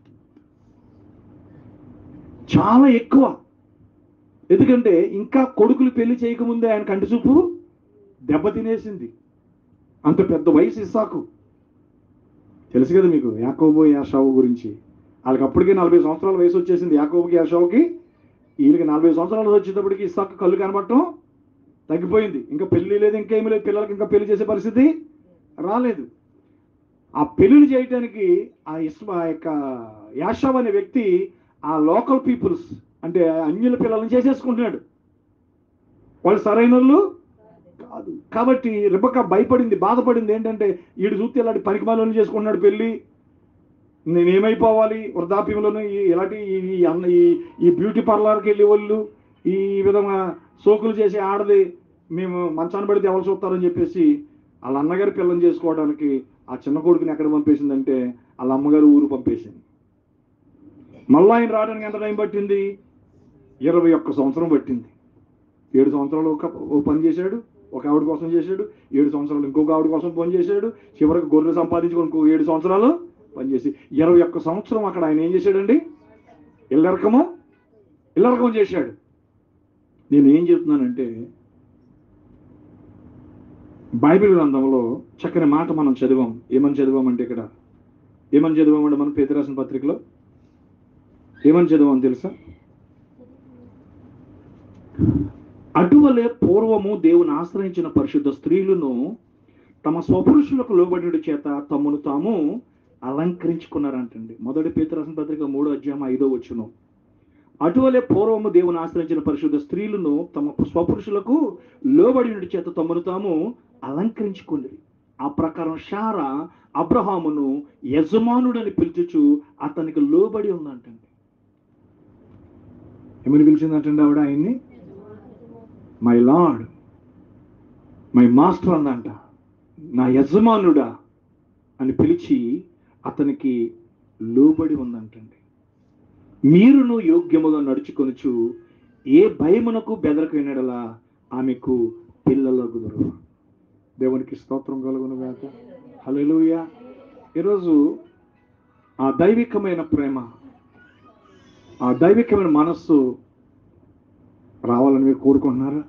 చాలా ఎక్కువ ఎందుకంటే ఇంకా కొడుకులు పెళ్లి చేయకముందే ఆయన కంటి చూపు దెబ్బ తినేసింది అంత పెద్ద వయసు ఇస్సాకు తెలుసు కదా మీకు యాకోబు యాషావు గురించి వాళ్ళకి అప్పటికే నలభై సంవత్సరాల వయసు వచ్చేసింది యాకోబుకి యాషావుకి వీళ్ళకి నలభై సంవత్సరాలు వచ్చేటప్పటికి ఇస్సాకు కళ్ళు కనబడటం తగ్గిపోయింది ఇంకా పెళ్లి లేదు ఇంకేమీ లేదు పిల్లలకి ఇంకా పెళ్లి చేసే పరిస్థితి రాలేదు ఆ పెళ్లిళ్ళు చేయటానికి ఆ ఇస్మా ఆ యొక్క యాషావ్ అనే వ్యక్తి ఆ లోకల్ పీపుల్స్ అంటే అన్యుల పిల్లల్ని చేసేసుకుంటున్నాడు వాళ్ళు సరైన వాళ్ళు కాదు కాబట్టి రిబక భయపడింది బాధపడింది ఏంటంటే వీడు చూస్తే ఇలాంటి పనికిమాలను చేసుకుంటున్నాడు పెళ్ళి నేనేమైపోవాలి వృద్ధాప్యంలోనూ ఈ ఇలాంటి ఈ ఈ అన్న ఈ ఈ బ్యూటీ పార్లర్కి వెళ్ళే వాళ్ళు ఈ విధంగా సోకులు చేసే ఆడది మేము మంచాన్ని పడితే ఎవరు చూస్తారని చెప్పేసి వాళ్ళ అన్నగారి పిల్లని చేసుకోవడానికి ఆ చిన్న కొడుకుని ఎక్కడ పంపేసిందంటే వాళ్ళ అమ్మగారు ఊరు పంపేసింది మళ్ళా ఆయన రావడానికి ఎంత టైం పట్టింది ఇరవై ఒక్క సంవత్సరం పట్టింది ఏడు సంవత్సరాలు ఒక ఓ పని చేశాడు ఒక ఆవిడ కోసం చేశాడు ఏడు సంవత్సరాలు ఇంకొక ఆవిడ కోసం పని చేశాడు చివరికి గొర్రెలు సంపాదించుకొని ఇంకో ఏడు సంవత్సరాలు పనిచేసి ఇరవై ఒక్క సంవత్సరం అక్కడ ఆయన ఏం చేశాడండి ఇల్లరకము ఇల్లరకం చేశాడు నేను ఏం చెప్తున్నానంటే బైబిల్ గ్రంథంలో చక్కని మాట మనం చదివాం ఏమని చదివామంటే ఇక్కడ ఏమని చదివామంటే మనం పేదరాసిన పత్రికలో ఏమని చదివాం తెలుసా అటువలే పూర్వము దేవుని ఆశ్రయించిన పరిశుద్ధ స్త్రీలను తమ స్వపురుషులకు లోబడి చేత తమను తాము అలంకరించుకున్నారంటండి మొదటి పేతరాసిన పత్రిక మూడో అధ్యాయం ఐదో వచ్చును అటువలే పూర్వము దేవుని ఆశ్రయించిన పరిశుద్ధ స్త్రీలను తమ స్వపురుషులకు లోబడి చేత తమను తాము అలంకరించుకుంది ఆ ప్రకారం షారా అబ్రహామును యజమానుడని పిలుచుచు అతనికి లోబడి ఉందంటండి ఏమని పిలిచిందంటండి ఆవిడ ఆయన్ని మై లార్డ్ మై మాస్టర్ అందంట నా యజమానుడా అని పిలిచి అతనికి లోబడి ఉందంటండి మీరును యోగ్యముగా నడుచుకొనుచు ఏ భయమునకు బెదరకైనడలా ఆమెకు పిల్లలగుదురు దేవునికి స్తోత్రం కలుగును గాక హల్లెలూయ ఈరోజు ఆ దైవికమైన ప్రేమ ఆ దైవికమైన మనస్సు రావాలని మీరు కోరుకుంటున్నారా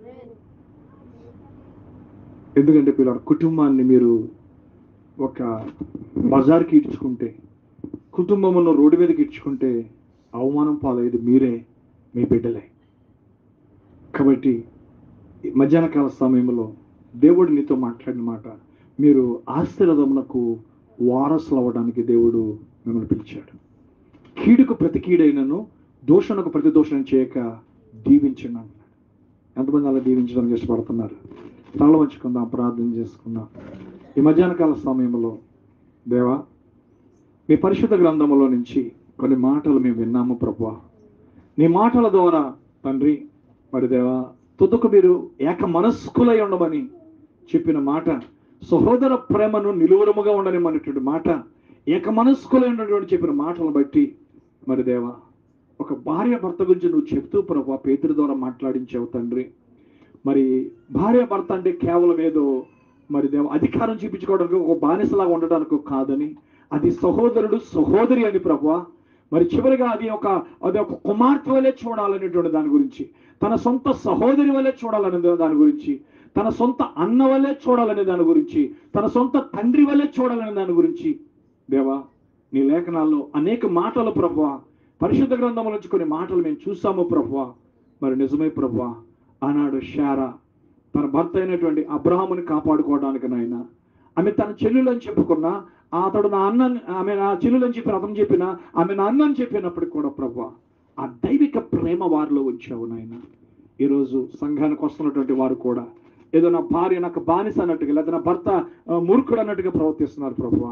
ఎందుకంటే పిల్లల కుటుంబాన్ని మీరు ఒక బజార్కి ఇడ్చుకుంటే కుటుంబమును రోడ్డు మీదకి ఇడ్చుకుంటే అవమానం పాలయ్యేది మీరే మీ బిడ్డలే కాబట్టి ఈ మధ్యాహ్న కాల సమయంలో దేవుడు నీతో మాట్లాడిన మాట మీరు ఆశీర్వదమునకు వారసులు అవ్వడానికి దేవుడు మిమ్మల్ని పిలిచాడు కీడుకు ప్రతి కీడైనను దోషణకు ప్రతి దోషణ చేయక దీవించండి అన్నాడు ఎంతమంది అలా దీవించడానికి ఇష్టపడుతున్నారు తల వంచుకుందాం ప్రార్థన చేసుకుందాం ఈ మధ్యాహ్న కాల సమయంలో దేవా మీ పరిశుద్ధ గ్రంథములో నుంచి కొన్ని మాటలు మేము విన్నాము ప్రభు నీ మాటల ద్వారా తండ్రి మరి దేవా తుదకు మీరు ఏక మనస్కులై ఉండమని చెప్పిన మాట సహోదర ప్రేమను నిలువరముగా ఉండనిమనేటువంటి మాట ఏక మనస్కులై ఉన్నటువంటి చెప్పిన మాటలను బట్టి మరి దేవా ఒక భార్య భర్త గురించి నువ్వు చెప్తూ ప్రభు పేతురు ద్వారా మాట్లాడించావు తండ్రి మరి భార్య భర్త అంటే కేవలం ఏదో మరి దేవ అధికారం చూపించుకోవడానికి ఒక బానిసలాగా ఉండడానికి కాదని అది సహోదరుడు సహోదరి అని ప్రభు మరి చివరిగా అది ఒక అది ఒక కుమార్తె వలె చూడాలనేటువంటి దాని గురించి తన సొంత సహోదరి వలె చూడాలనే దాని గురించి తన సొంత అన్న వలె చూడాలనే దాని గురించి తన సొంత తండ్రి వలె చూడాలనే దాని గురించి దేవా నీ లేఖనాల్లో అనేక మాటలు ప్రభు పరిశుద్ధ గ్రంథం నుంచి కొన్ని మాటలు మేము చూసాము ప్రభు మరి నిజమే ప్రభు ఆనాడు షారా తన భర్త అయినటువంటి అబ్రహాముని కాపాడుకోవడానికి నాయన ఆమె తన చెల్లెలని చెప్పుకున్నా అతడు నా అన్న ఆమె నా చెల్లెలని చెప్పిన అతను చెప్పిన ఆమె నా అన్నని చెప్పినప్పటికి కూడా ప్రభు ఆ దైవిక ప్రేమ వారిలో ఉంచావు నాయన ఈరోజు సంఘానికి వస్తున్నటువంటి వారు కూడా ఏదో నా భార్య నాకు బానిస అన్నట్టుగా లేదా నా భర్త ఆ, మూర్ఖుడు అన్నట్టుగా ప్రవర్తిస్తున్నారు ప్రభు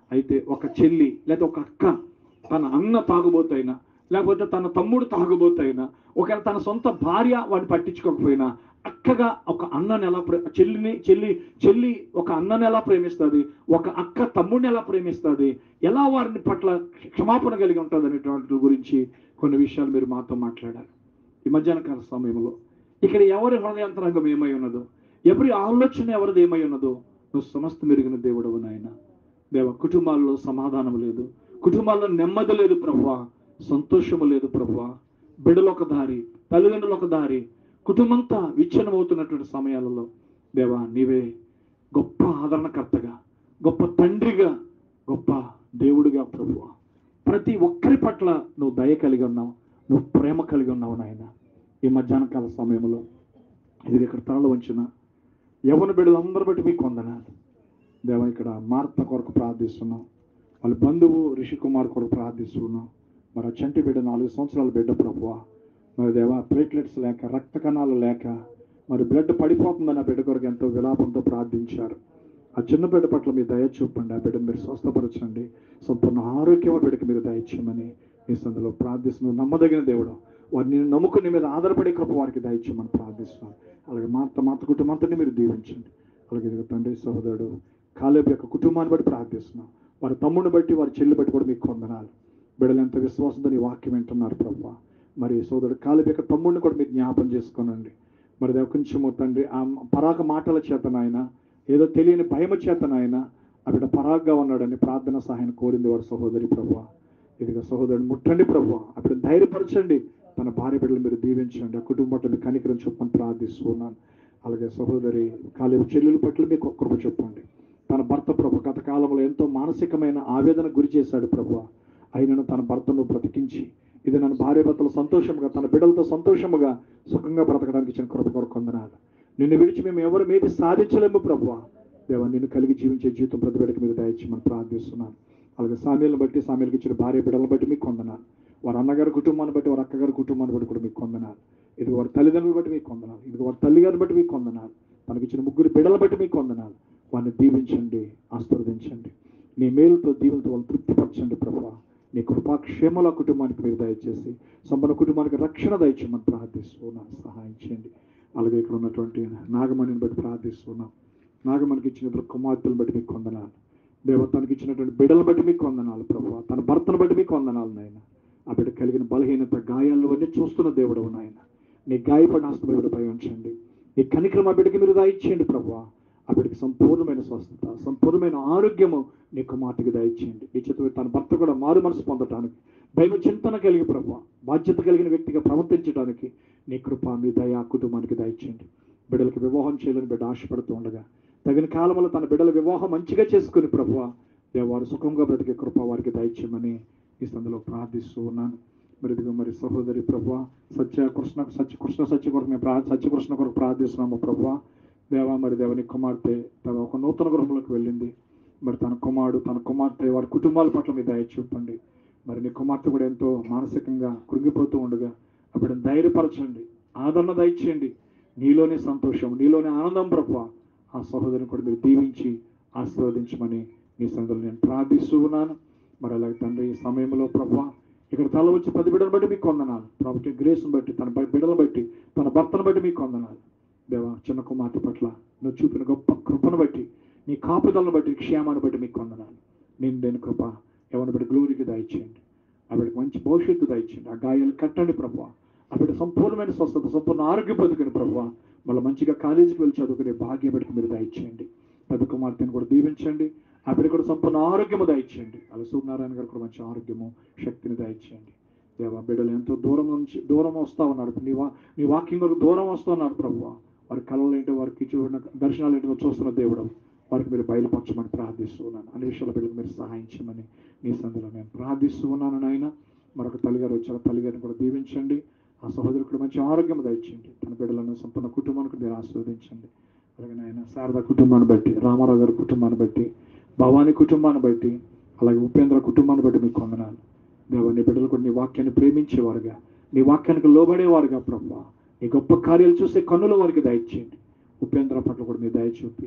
అయితే ఒక చెల్లి లేదా ఒక అక్క తన అన్న తాగుబోతైనా లేకపోతే తన తమ్ముడు తాగుబోతైనా ఒకవేళ తన సొంత భార్య వాడిని పట్టించుకోకపోయినా అక్కగా ఒక అన్నని ఎలా ప్రే చెల్లిని చెల్లి చెల్లి ఒక అన్నని ఎలా ప్రేమిస్తుంది ఒక అక్క తమ్ముడిని ఎలా ప్రేమిస్తుంది ఎలా వారిని పట్ల క్షమాపణ కలిగి ఉంటుంది అనేటువంటి గురించి కొన్ని విషయాలు మీరు మాతో మాట్లాడారు ఈ మధ్యాహ్న కాల సమయంలో ఇక్కడ ఎవరి హృదయాంతరంగం ఏమై ఉన్నదో ఎవరి ఆలోచన ఎవరిది ఏమై ఉన్నదో నువ్వు సమస్త మెరుగిన దేవుడవు నాయన దేవ కుటుంబాల్లో సమాధానం లేదు కుటుంబాల్లో నెమ్మది లేదు ప్రభువా సంతోషము లేదు ప్రభువా బిడలు ఒక దారి తల్లిదండ్రులు ఒక దారి కుటుంబంతా విచ్ఛిన్నమవుతున్నటువంటి సమయాలలో దేవా నీవే గొప్ప ఆదరణకర్తగా గొప్ప తండ్రిగా గొప్ప దేవుడిగా ప్రభువా ప్రతి ఒక్కరి పట్ల నువ్వు దయ కలిగి ఉన్నావు నువ్వు ప్రేమ కలిగి ఉన్నావు నాయన ఈ మధ్యాహ్న కాల సమయంలో ఇది ఇక్కడ తరలి వంచిన యవన బిడ్డలందరూ బట్టి మీకు వందనాలు దేవ ఇక్కడ మార్త కొరకు ప్రార్థిస్తున్నాం వాళ్ళ బంధువు రిషి కుమార్ కొరకు ప్రార్థిస్తున్నాం మరి ఆ చంటి బిడ్డ నాలుగు సంవత్సరాల బిడ్డ ప్రభువా మరి దేవ ప్లేట్లెట్స్ లేక రక్త కణాలు లేక మరి బ్లడ్ పడిపోతుందని ఆ బిడ్డ కొరకు ఎంతో విలాపంతో ప్రార్థించారు ఆ చిన్న బిడ్డ పట్ల మీ దయ చూపండి ఆ బిడ్డను మీరు స్వస్థపరచండి సంపూర్ణ ఆరోగ్యం ఆ బిడ్డకి మీరు దయచేయమని ఈ సందులో ప్రార్థిస్తున్నాం నమ్మదగిన దేవుడు వారిని నమ్ముకుని మీద ఆధారపడే కృప వారికి దయచేయమని ప్రార్థిస్తున్నాం అలాగే మాత మాత కుటుంబంతో మీరు దీవించండి అలాగే ఇదిగో తండ్రి సహోదరుడు కాలేబు యొక్క కుటుంబాన్ని బట్టి ప్రార్థిస్తున్నాం వారి తమ్ముడిని బట్టి వారి చెల్లి బట్టి కూడా మీకు వందనాలు బిడ్డలు ఎంత విశ్వాసంతో నీ వాక్యం వింటున్నారు ప్రభు మరి సోదరుడు కాలేబు యొక్క తమ్ముడిని కూడా మీరు జ్ఞాపం చేసుకోనండి మరి దేవ కొంచెము తండ్రి ఆ పరాక మాటల చేత నాయన ఏదో తెలియని భయము చేత నాయన ఆ బిడ్డ పరాగ్గా ఉన్నాడని ప్రార్థన సహాయం కోరింది వారి సహోదరి ప్రభు ఇదిగో సహోదరుడు ముట్టండి ప్రభు అప్పుడు ధైర్యపరచండి తన భార్య బిడ్డలు మీరు దీవించండి ఆ కుటుంబం పట్ల మీరు కనికరం చెప్పని ప్రార్థిస్తున్నాను అలాగే సహోదరి కాలేపు చెల్లెల పట్ల మీకు కృప చెప్పండి తన భర్త ప్రభు గత కాలంలో ఎంతో మానసికమైన ఆవేదన గురి చేశాడు ప్రభు అయినను తన భర్తను బ్రతికించి ఇది నన్ను భార్య భర్తలు సంతోషముగా తన బిడ్డలతో సంతోషముగా సుఖంగా బ్రతకడానికి ఇచ్చిన కృప కొరకు వందనాలు నిన్ను విడిచి మేము ఎవరు మీది సాధించలేము ప్రభు దేవ నిన్ను కలిగి జీవించే జీవితం ప్రతి బిడ్డకి మీరు దయచేయమని ప్రార్థిస్తున్నాను అలాగే సామ్యాలను బట్టి సామ్యాలకు ఇచ్చిన భార్య బిడ్డలను బట్టి మీకు వందనాలు వారి అన్నగారి కుటుంబాన్ని బట్టి వారి అక్కగారి కుటుంబాన్ని బట్టి కూడా మీకు వందనాలు ఇది వారి తల్లిదండ్రులు బట్టి మీకు వందనాలు ఇది వారి తల్లిగారిని బట్టి మీకు వందనాలు తనకి ఇచ్చిన ముగ్గురు బిడ్డల బట్టి మీకు వందనాలు వారిని దీవించండి ఆశీర్వదించండి నీ మేలుతో దీవులతో వాళ్ళు తృప్తిపరచండి ప్రభు నీ కృపాక్షేమల కుటుంబానికి మీరు దయచేసి సంపన్న కుటుంబానికి రక్షణ దయచేయమని ప్రార్థిస్తున్నాను సహాయం చేయండి అలాగే ఇక్కడ ఉన్నటువంటి నాగమణిని బట్టి ప్రార్థిస్తున్నాం నాగమణికి ఇచ్చిన కుమార్తెలను బట్టి మీకు వందనాలు దేవతానికి ఇచ్చినటువంటి బిడ్డలు బట్టి మీకు వందనాలు ప్రభు తన భర్తను బట్టి మీకు వందనాలు నాయన ఆ బిడ్డ కలిగిన బలహీనత గాయాలు అన్నీ చూస్తున్న దేవుడు నాయన నీ గాయపడిన ఆస్తులు బిడ్డ ఉంచండి నీ కనిక్రమ ఆ బిడ్డకి మీరు దయచేయండి ప్రభు ఆ బిడ్డకి సంపూర్ణమైన స్వస్థత సంపూర్ణమైన ఆరోగ్యము నీ కుమార్తెకి దయచేయండి ఈ చేత తన భర్త కూడా మారు మనసు పొందటానికి దైవ చింతన కలిగి ప్రభు బాధ్యత కలిగిన వ్యక్తిగా ప్రవర్తించడానికి నీ కృప మీ దయ ఆ కుటుంబానికి దయచేయండి బిడ్డలకి వివాహం చేయాలని బిడ్డ ఆశపడుతూ ఉండగా తగిన కాలంలో తన బిడ్డల వివాహం మంచిగా చేసుకుని ప్రభు దేవారు సుఖంగా బ్రతికే కృప వారికి దయచేయమని ఈ సందులో ప్రార్థిస్తూ ఉన్నాను మరి ఇదిగో మరి సహోదరి ప్రభు సత్య కృష్ణ సత్య కృష్ణ సత్య కొరకు మేము ప్రా సత్యకృష్ణ కొరకు ప్రార్థిస్తున్నాము ప్రభు దేవా మరి దేవని కుమార్తె తన ఒక నూతన గృహంలోకి వెళ్ళింది మరి తన కుమారుడు తన కుమార్తె వారి కుటుంబాల పట్ల మీ దయ చూపండి మరి నీ కుమార్తె కూడా ఎంతో మానసికంగా కృంగిపోతూ ఉండగా అప్పుడు ధైర్యపరచండి ఆదరణ దయచేయండి నీలోనే సంతోషం నీలోనే ఆనందం ప్రభు ఆ సహోదరిని కూడా మీరు దీవించి ఆశీర్వదించమని మీ సంగతులు నేను ప్రార్థిస్తూ ఉన్నాను మరి అలాగే తండ్రి ఈ సమయంలో ప్రభు ఇక్కడ తల వచ్చి పది బిడ్డలు బట్టి మీకు వందనాలు ప్రభుత్వ గ్రేస్ని బట్టి తన బ- బిడ్డలను బట్టి తన భర్తను బట్టి మీకు వందనాలు దేవా చిన్న కుమార్తె పట్ల నువ్వు చూపిన గొప్ప కృపను బట్టి నీ కాపుదలను బట్టి క్షేమాన్ని బట్టి మీకు వందనాలు నేను దేని కృప ఎవరిని బట్టి గ్లోరీకి దయచేయండి ఆవిడకి మంచి భవిష్యత్తు దయచేయండి ఆ గాయాలు కట్టండి ప్రభు ఆవిడ సంపూర్ణమైన స్వస్థత సంపూర్ణ ఆరోగ్యం బతుకుని ప్రభు మళ్ళీ మంచిగా కాలేజీకి వెళ్ళి చదువుకునే భాగ్యం బట్టి మీరు దయచేయండి పెద్ద కుమార్తెను కూడా దీవించండి ఆవిడ కూడా సంపూర్ణ ఆరోగ్యము దయచేయండి అలా సూర్యనారాయణ గారు కూడా మంచి ఆరోగ్యము శక్తిని దయచేయండి దేవా బిడ్డలు ఎంతో దూరం నుంచి దూరం వస్తా ఉన్నారు నీ వా నీ వాక్యం వరకు దూరం వస్తూ ఉన్నారు ప్రభు వారి కళలు ఏంటో వారికి చూడిన దర్శనాలు ఏంటో చూస్తున్న దేవుడు వారికి మీరు బయలుపరచమని ప్రార్థిస్తూ ఉన్నాను అన్ని విషయాల బిడ్డలు మీరు సహాయం చేయమని మీ సందులో నేను ప్రార్థిస్తూ ఉన్నాను నాయన మరొక తల్లిగారు వచ్చారు తల్లిగారిని కూడా దీవించండి ఆ సహోదరుడు మంచి ఆరోగ్యం దయచేయండి తన బిడ్డలను సంపూర్ణ కుటుంబానికి మీరు ఆస్వాదించండి అలాగే నాయన శారద కుటుంబాన్ని బట్టి రామారావు గారి కుటుంబాన్ని బట్టి భవానీ కుటుంబాన్ని బట్టి అలాగే ఉపేంద్ర కుటుంబాన్ని బట్టి మీకు వందనాలు దేవ నీ బిడ్డలు కూడా నీ వాక్యాన్ని ప్రేమించేవారుగా నీ వాక్యానికి లోబడేవారుగా ప్రభు నీ గొప్ప కార్యాలు చూసే కన్నుల వారికి దయచేయండి ఉపేంద్ర పట్ల కూడా మీరు దయ చూపి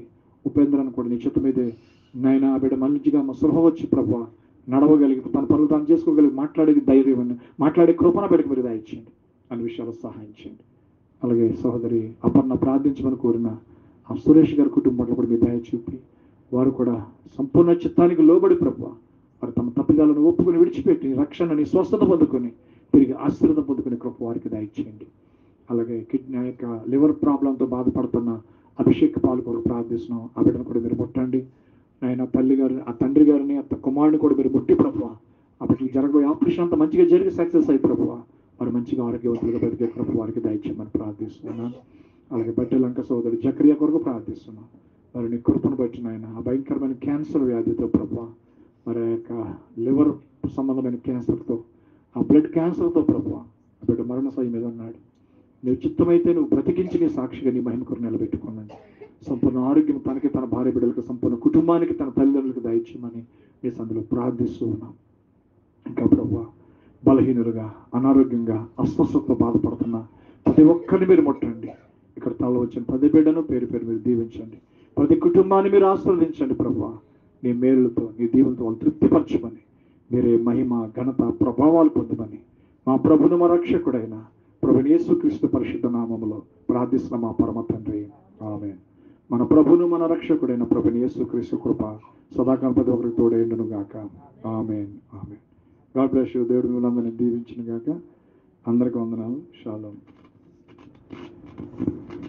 ఉపేంద్రాన్ని కూడా నీ చేత మీదే నాయన ఆ బిడ్డ మంచిగా మా సృహ వచ్చి ప్రభు నడవగలిగి తన పనులు తాను చేసుకోగలిగి మాట్లాడే ధైర్యం అని మాట్లాడే కృపణ బిడ్డకు మీరు దయచేయండి అన్ని విషయాలు సహాయం చేయండి అలాగే సహోదరి అపర్ణ ప్రార్థించమని కోరిన ఆ సురేష్ గారి కుటుంబంలో కూడా మీ దయ చూపి వారు కూడా సంపూర్ణ చిత్తానికి లోబడి ప్రభు వారు తమ తప్పిదాలను ఒప్పుకొని విడిచిపెట్టి రక్షణని స్వస్థత పొందుకొని తిరిగి ఆశీర్వాదం పొందుకునే కృప వారికి దయచేయండి అలాగే కిడ్నీ యొక్క లివర్ ప్రాబ్లంతో బాధపడుతున్న అభిషేక్ పాలు కొరకు ప్రార్థిస్తున్నాం ఆ బిడ్డను కూడా మీరు ముట్టండి ఆయన తల్లి గారిని ఆ తండ్రి గారిని ఆ కుమారుని కూడా మీరు ముట్టి ప్రభు ఆ బిడ్డకి జరగబోయే ఆపరేషన్ అంతా మంచిగా జరిగి సక్సెస్ అయ్యి ప్రభు వారు మంచిగా ఆరోగ్యవంతులుగా బతికే ప్రభు వారికి దయచేయమని ప్రార్థిస్తున్నాను అలాగే బట్టి లంక సోదరుడు జక్రియ కొరకు ప్రార్థిస్తున్నాం మరి నీ కృపను బట్టి నాయన ఆ భయంకరమైన క్యాన్సర్ వ్యాధితో ప్రభు మరి ఆ యొక్క లివర్ సంబంధమైన క్యాన్సర్తో ఆ బ్లడ్ క్యాన్సర్తో ప్రభు ఆ బిడ్డ మరణ సాయి మీద ఉన్నాడు నువ్వు చిత్తమైతే నువ్వు బ్రతికించి నీ సాక్షిగా నీ మహిమ కొరకు నిలబెట్టుకున్నాను సంపూర్ణ ఆరోగ్యం తనకి తన భార్య బిడ్డలకు సంపూర్ణ కుటుంబానికి తన తల్లిదండ్రులకు దయచేయమని మీ సందులో ప్రార్థిస్తూ ఉన్నాం ఇంకా ప్రభు బలహీనులుగా అనారోగ్యంగా అస్వస్థతతో బాధపడుతున్న ప్రతి ఒక్కరిని మీరు ముట్టండి ఇక్కడ తల వచ్చిన ప్రతి బిడ్డను పేరు పేరు మీరు దీవించండి ప్రతి కుటుంబాన్ని మీరు ఆస్వాదించండి ప్రభు నీ మేలులతో నీ దీవులతో వాళ్ళు తృప్తిపరచమని మీరే మహిమ ఘనత ప్రభావాలు పొందమని మా ప్రభును మా రక్షకుడైన ప్రభు యేసుక్రీస్తు పరిశుద్ధ నామములో ప్రార్థిస్తున్న మా పరమ తండ్రి ఆమె మన ప్రభును మన రక్షకుడైన ప్రభు యేసుక్రీస్తు కృప సదాకాలం ప్రతి ఒక్కరికి తోడైండును గాక ఆమె ఆమె గాడ్ బ్లెస్ యూ దేవుడు మిమ్మల్ని దీవించిన గాక అందరికి వందనాలు షాలోం